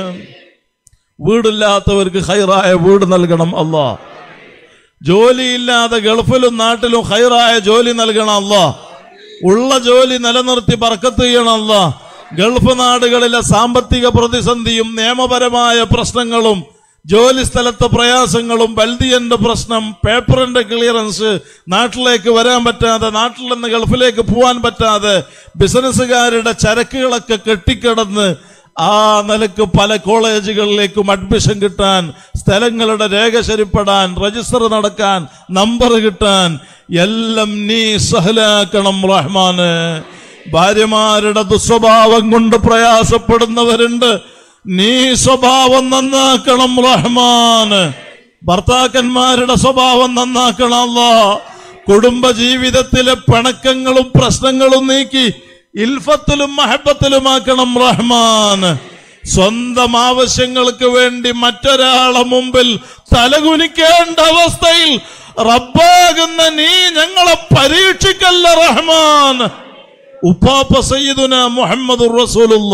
വീടില്ലാത്തവർക്ക് ഹൈറായ വീട് നൽകണം അല്ലാ ജോലിയില്ലാതെ ഗൾഫിലും നാട്ടിലും ഹൈറായ ജോലി നൽകണം അല്ലാ ഉള്ള ജോലി നിലനിർത്തി ബർക്കത്ത് ചെയ്യണം അല്ലാ ഗൾഫ് നാടുകളിലെ സാമ്പത്തിക പ്രതിസന്ധിയും നിയമപരമായ പ്രശ്നങ്ങളും ജോലി സ്ഥലത്തെ പ്രയാസങ്ങളും ബൽദിയന്റെ പ്രശ്നം പേപ്പറിന്റെ ക്ലിയറൻസ് നാട്ടിലേക്ക് വരാൻ പറ്റാതെ നാട്ടിൽ നിന്ന് ഗൾഫിലേക്ക് പോകാൻ പറ്റാതെ ബിസിനസ്സുകാരുടെ ചരക്കുകളൊക്കെ കെട്ടിക്കിടന്ന് ആ നിലക്ക് പല കോളേജുകളിലേക്കും അഡ്മിഷൻ കിട്ടാൻ സ്ഥലങ്ങളുടെ രേഖ ശരിപ്പെടാൻ രജിസ്റ്റർ നടക്കാൻ നമ്പർ കിട്ടാൻ എല്ലാം നീ സഹലാക്കണം റഹ്മാന് ഭാര്യമാരുടെ ദുസ്വഭാവം കൊണ്ട് പ്രയാസപ്പെടുന്നവരുണ്ട് നീ സ്വഭാവം നന്നാക്കണം റഹ്മാന് ഭർത്താക്കന്മാരുടെ സ്വഭാവം നന്നാക്കണം അല്ലാ കുടുംബ ജീവിതത്തിലെ പിണക്കങ്ങളും പ്രശ്നങ്ങളും നീക്കി ഇൽഫത്തിലും മഹബത്തിലുമാക്കണം റഹ്മാൻ സ്വന്തം ആവശ്യങ്ങൾക്ക് വേണ്ടി മറ്റൊരാളെ മുമ്പിൽ തലകുനിക്കേണ്ട അവസ്ഥയിൽ റബ്ബാകുന്ന നീ ഞങ്ങളെ പരീക്ഷിക്കല്ല റഹ്മാൻ ഉപ്പാപ്പ സയ്യിദുന മുഹമ്മദ് റസൂലുള്ള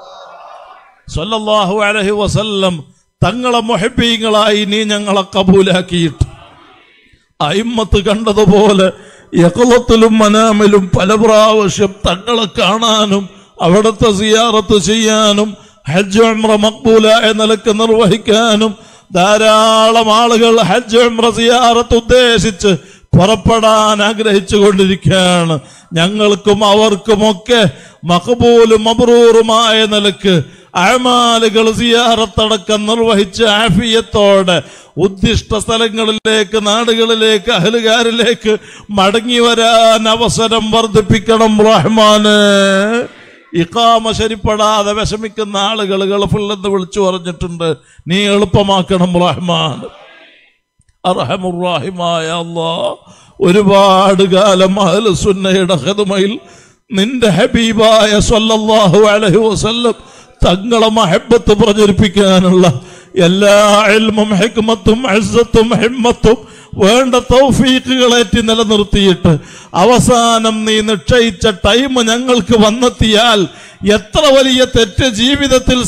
സല്ലല്ലാഹു അലൈഹി വസല്ലം തങ്ങളെ മുഹബീങ്ങളായി നീ ഞങ്ങളെ കബൂലാക്കിയിട്ട് അയിമ്മത്ത് കണ്ടതുപോലെ യക്കളത്തിലും മനാമിലും പല പ്രാവശ്യം തങ്ങളെ കാണാനും അവിടുത്തെ സിയാറത്ത് ചെയ്യാനും ഹജ്ജ് ഉംറ മക്ബൂലായ നിലക്ക് നിർവഹിക്കാനും ധാരാളം ആളുകൾ ഹജ്ജ് ഉംറ സിയാറത്ത് ഉദ്ദേശിച്ച് പുറപ്പെടാൻ ആഗ്രഹിച്ചു കൊണ്ടിരിക്കുകയാണ് ഞങ്ങൾക്കും അവർക്കുമൊക്കെ മഖബൂലും മബ്രൂറുമായ നിലക്ക് അഴമാലുകൾ സിയാറത്തടക്കം നിർവഹിച്ച് ആഫിയത്തോടെ ഉദ്ദിഷ്ട സ്ഥലങ്ങളിലേക്ക് നാടുകളിലേക്ക് അഹലുകാരിലേക്ക് മടങ്ങി വരാൻ അവസരം വർദ്ധിപ്പിക്കണം റഹ്മാന് ഇക്കാമ ശരിപ്പെടാതെ വിഷമിക്കുന്ന ആളുകൾ ഗൾഫിൽ നിന്ന് വിളിച്ചു പറഞ്ഞിട്ടുണ്ട് നീ എളുപ്പമാക്കണം റഹ്മാൻ അർഹമുറാഹിമായ അല്ലാ ഒരുപാട് കാലം അഹ്ലുസുന്നയുടെ ഹിദമയിൽ നിന്റെ ഹബീബായ സല്ലല്ലാഹു അലൈഹി വസല്ലം തങ്ങളെ മഹബത്ത് പ്രചരിപ്പിക്കാനുള്ള എല്ലാ ഇൽമും ഹിക്മത്തും അഴ്സത്തും ഹിമ്മത്തും വേണ്ട തൗഫീഖുകളേറ്റി നിലനിർത്തിയിട്ട് അവസാനം നീ നിശ്ചയിച്ച ടൈം ഞങ്ങൾക്ക് വന്നെത്തിയാൽ എത്ര വലിയ തെറ്റ് ജീവിതത്തിൽ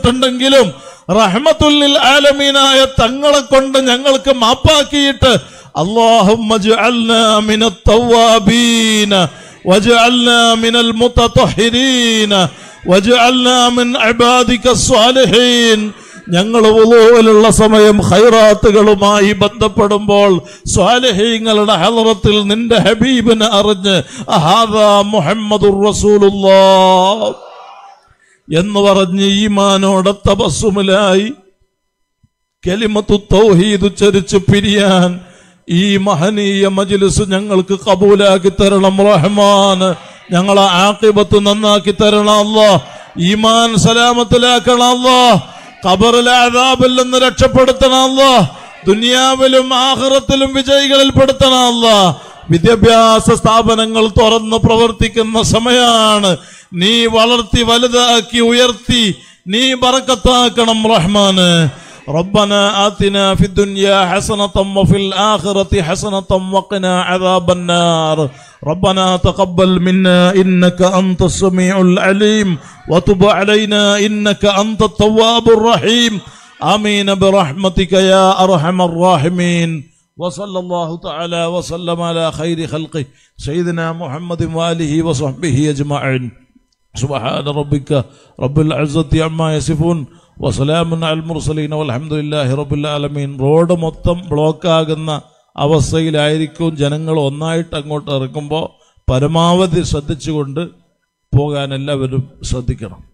സംഭവിച്ചിട്ടുണ്ടെങ്കിലും റഹ്മത്തുല്ലിൽ ആലമീനായ തങ്ങളെ കൊണ്ട് ഞങ്ങൾക്ക് മാപ്പാക്കിയിട്ട് اللهم اجعلنا من التوابين واجعلنا من المتطهرين واجعلنا من عبادك الصالحين ഞങ്ങൾ ഉള്ള സമയം ഖൈറാത്തുകളുമായി ബന്ധപ്പെടുമ്പോൾ സ്വാലഹീങ്ങളുടെ ഹലറത്തിൽ നിന്റെ ഹബീബിനെ അറിഞ്ഞ് അഹാദാ മുഹമ്മദുർ റസൂലുള്ളാഹ് എന്ന് പറഞ്ഞ് ഈമാനോടെ തപസ്സുമിലായി കെലിമത്തു തൗഹീദ് ഉച്ചരിച്ച് പിരിയാൻ ഈ മഹനീയ മജ്ലിസ് ഞങ്ങൾക്ക് കബൂലാക്കി തരണം റഹ്മാൻ ഞങ്ങളെ ആക്കിബത്ത് നന്നാക്കി തരണം അല്ലാ ഈമാൻ സലാമത്തിലാക്കണം അല്ലാ ഖബറിലെ അതാബിൽ നിന്ന് രക്ഷപ്പെടുത്തണം അല്ലാ ദുനിയാവിലും ആഹ്റത്തിലും വിജയികളിൽ പെടുത്തണം അല്ലാ വിദ്യാഭ്യാസ സ്ഥാപനങ്ങൾ തുറന്ന് പ്രവർത്തിക്കുന്ന സമയാണ് നീ വളർത്തി വലുതാക്കി ഉയർത്തി നീ ബറക്കത്താക്കണം റഹ്മാന് ربنا آتنا في الدنيا حسنة وفي الآخرة حسنة وقنا عذاب النار ربنا تقبل منا إنك أنت السميع العليم وتب علينا إنك أنت التواب الرحيم آمين برحمتك يا أرحم الراحمين وصلى الله تعالى وسلم على خير خلقه سيدنا محمد وآله وصحبه أجمعين سبحان ربك رب العزة عما يصفون വസലാമുൻ അൽ മുർസലീൻ അലഹമുല്ലാഹി റബുല്ലാലമീൻ റോഡ് മൊത്തം ബ്ലോക്കാകുന്ന അവസ്ഥയിലായിരിക്കും ജനങ്ങൾ ഒന്നായിട്ട് അങ്ങോട്ട് ഇറക്കുമ്പോൾ പരമാവധി ശ്രദ്ധിച്ചുകൊണ്ട് പോകാൻ എല്ലാവരും ശ്രദ്ധിക്കണം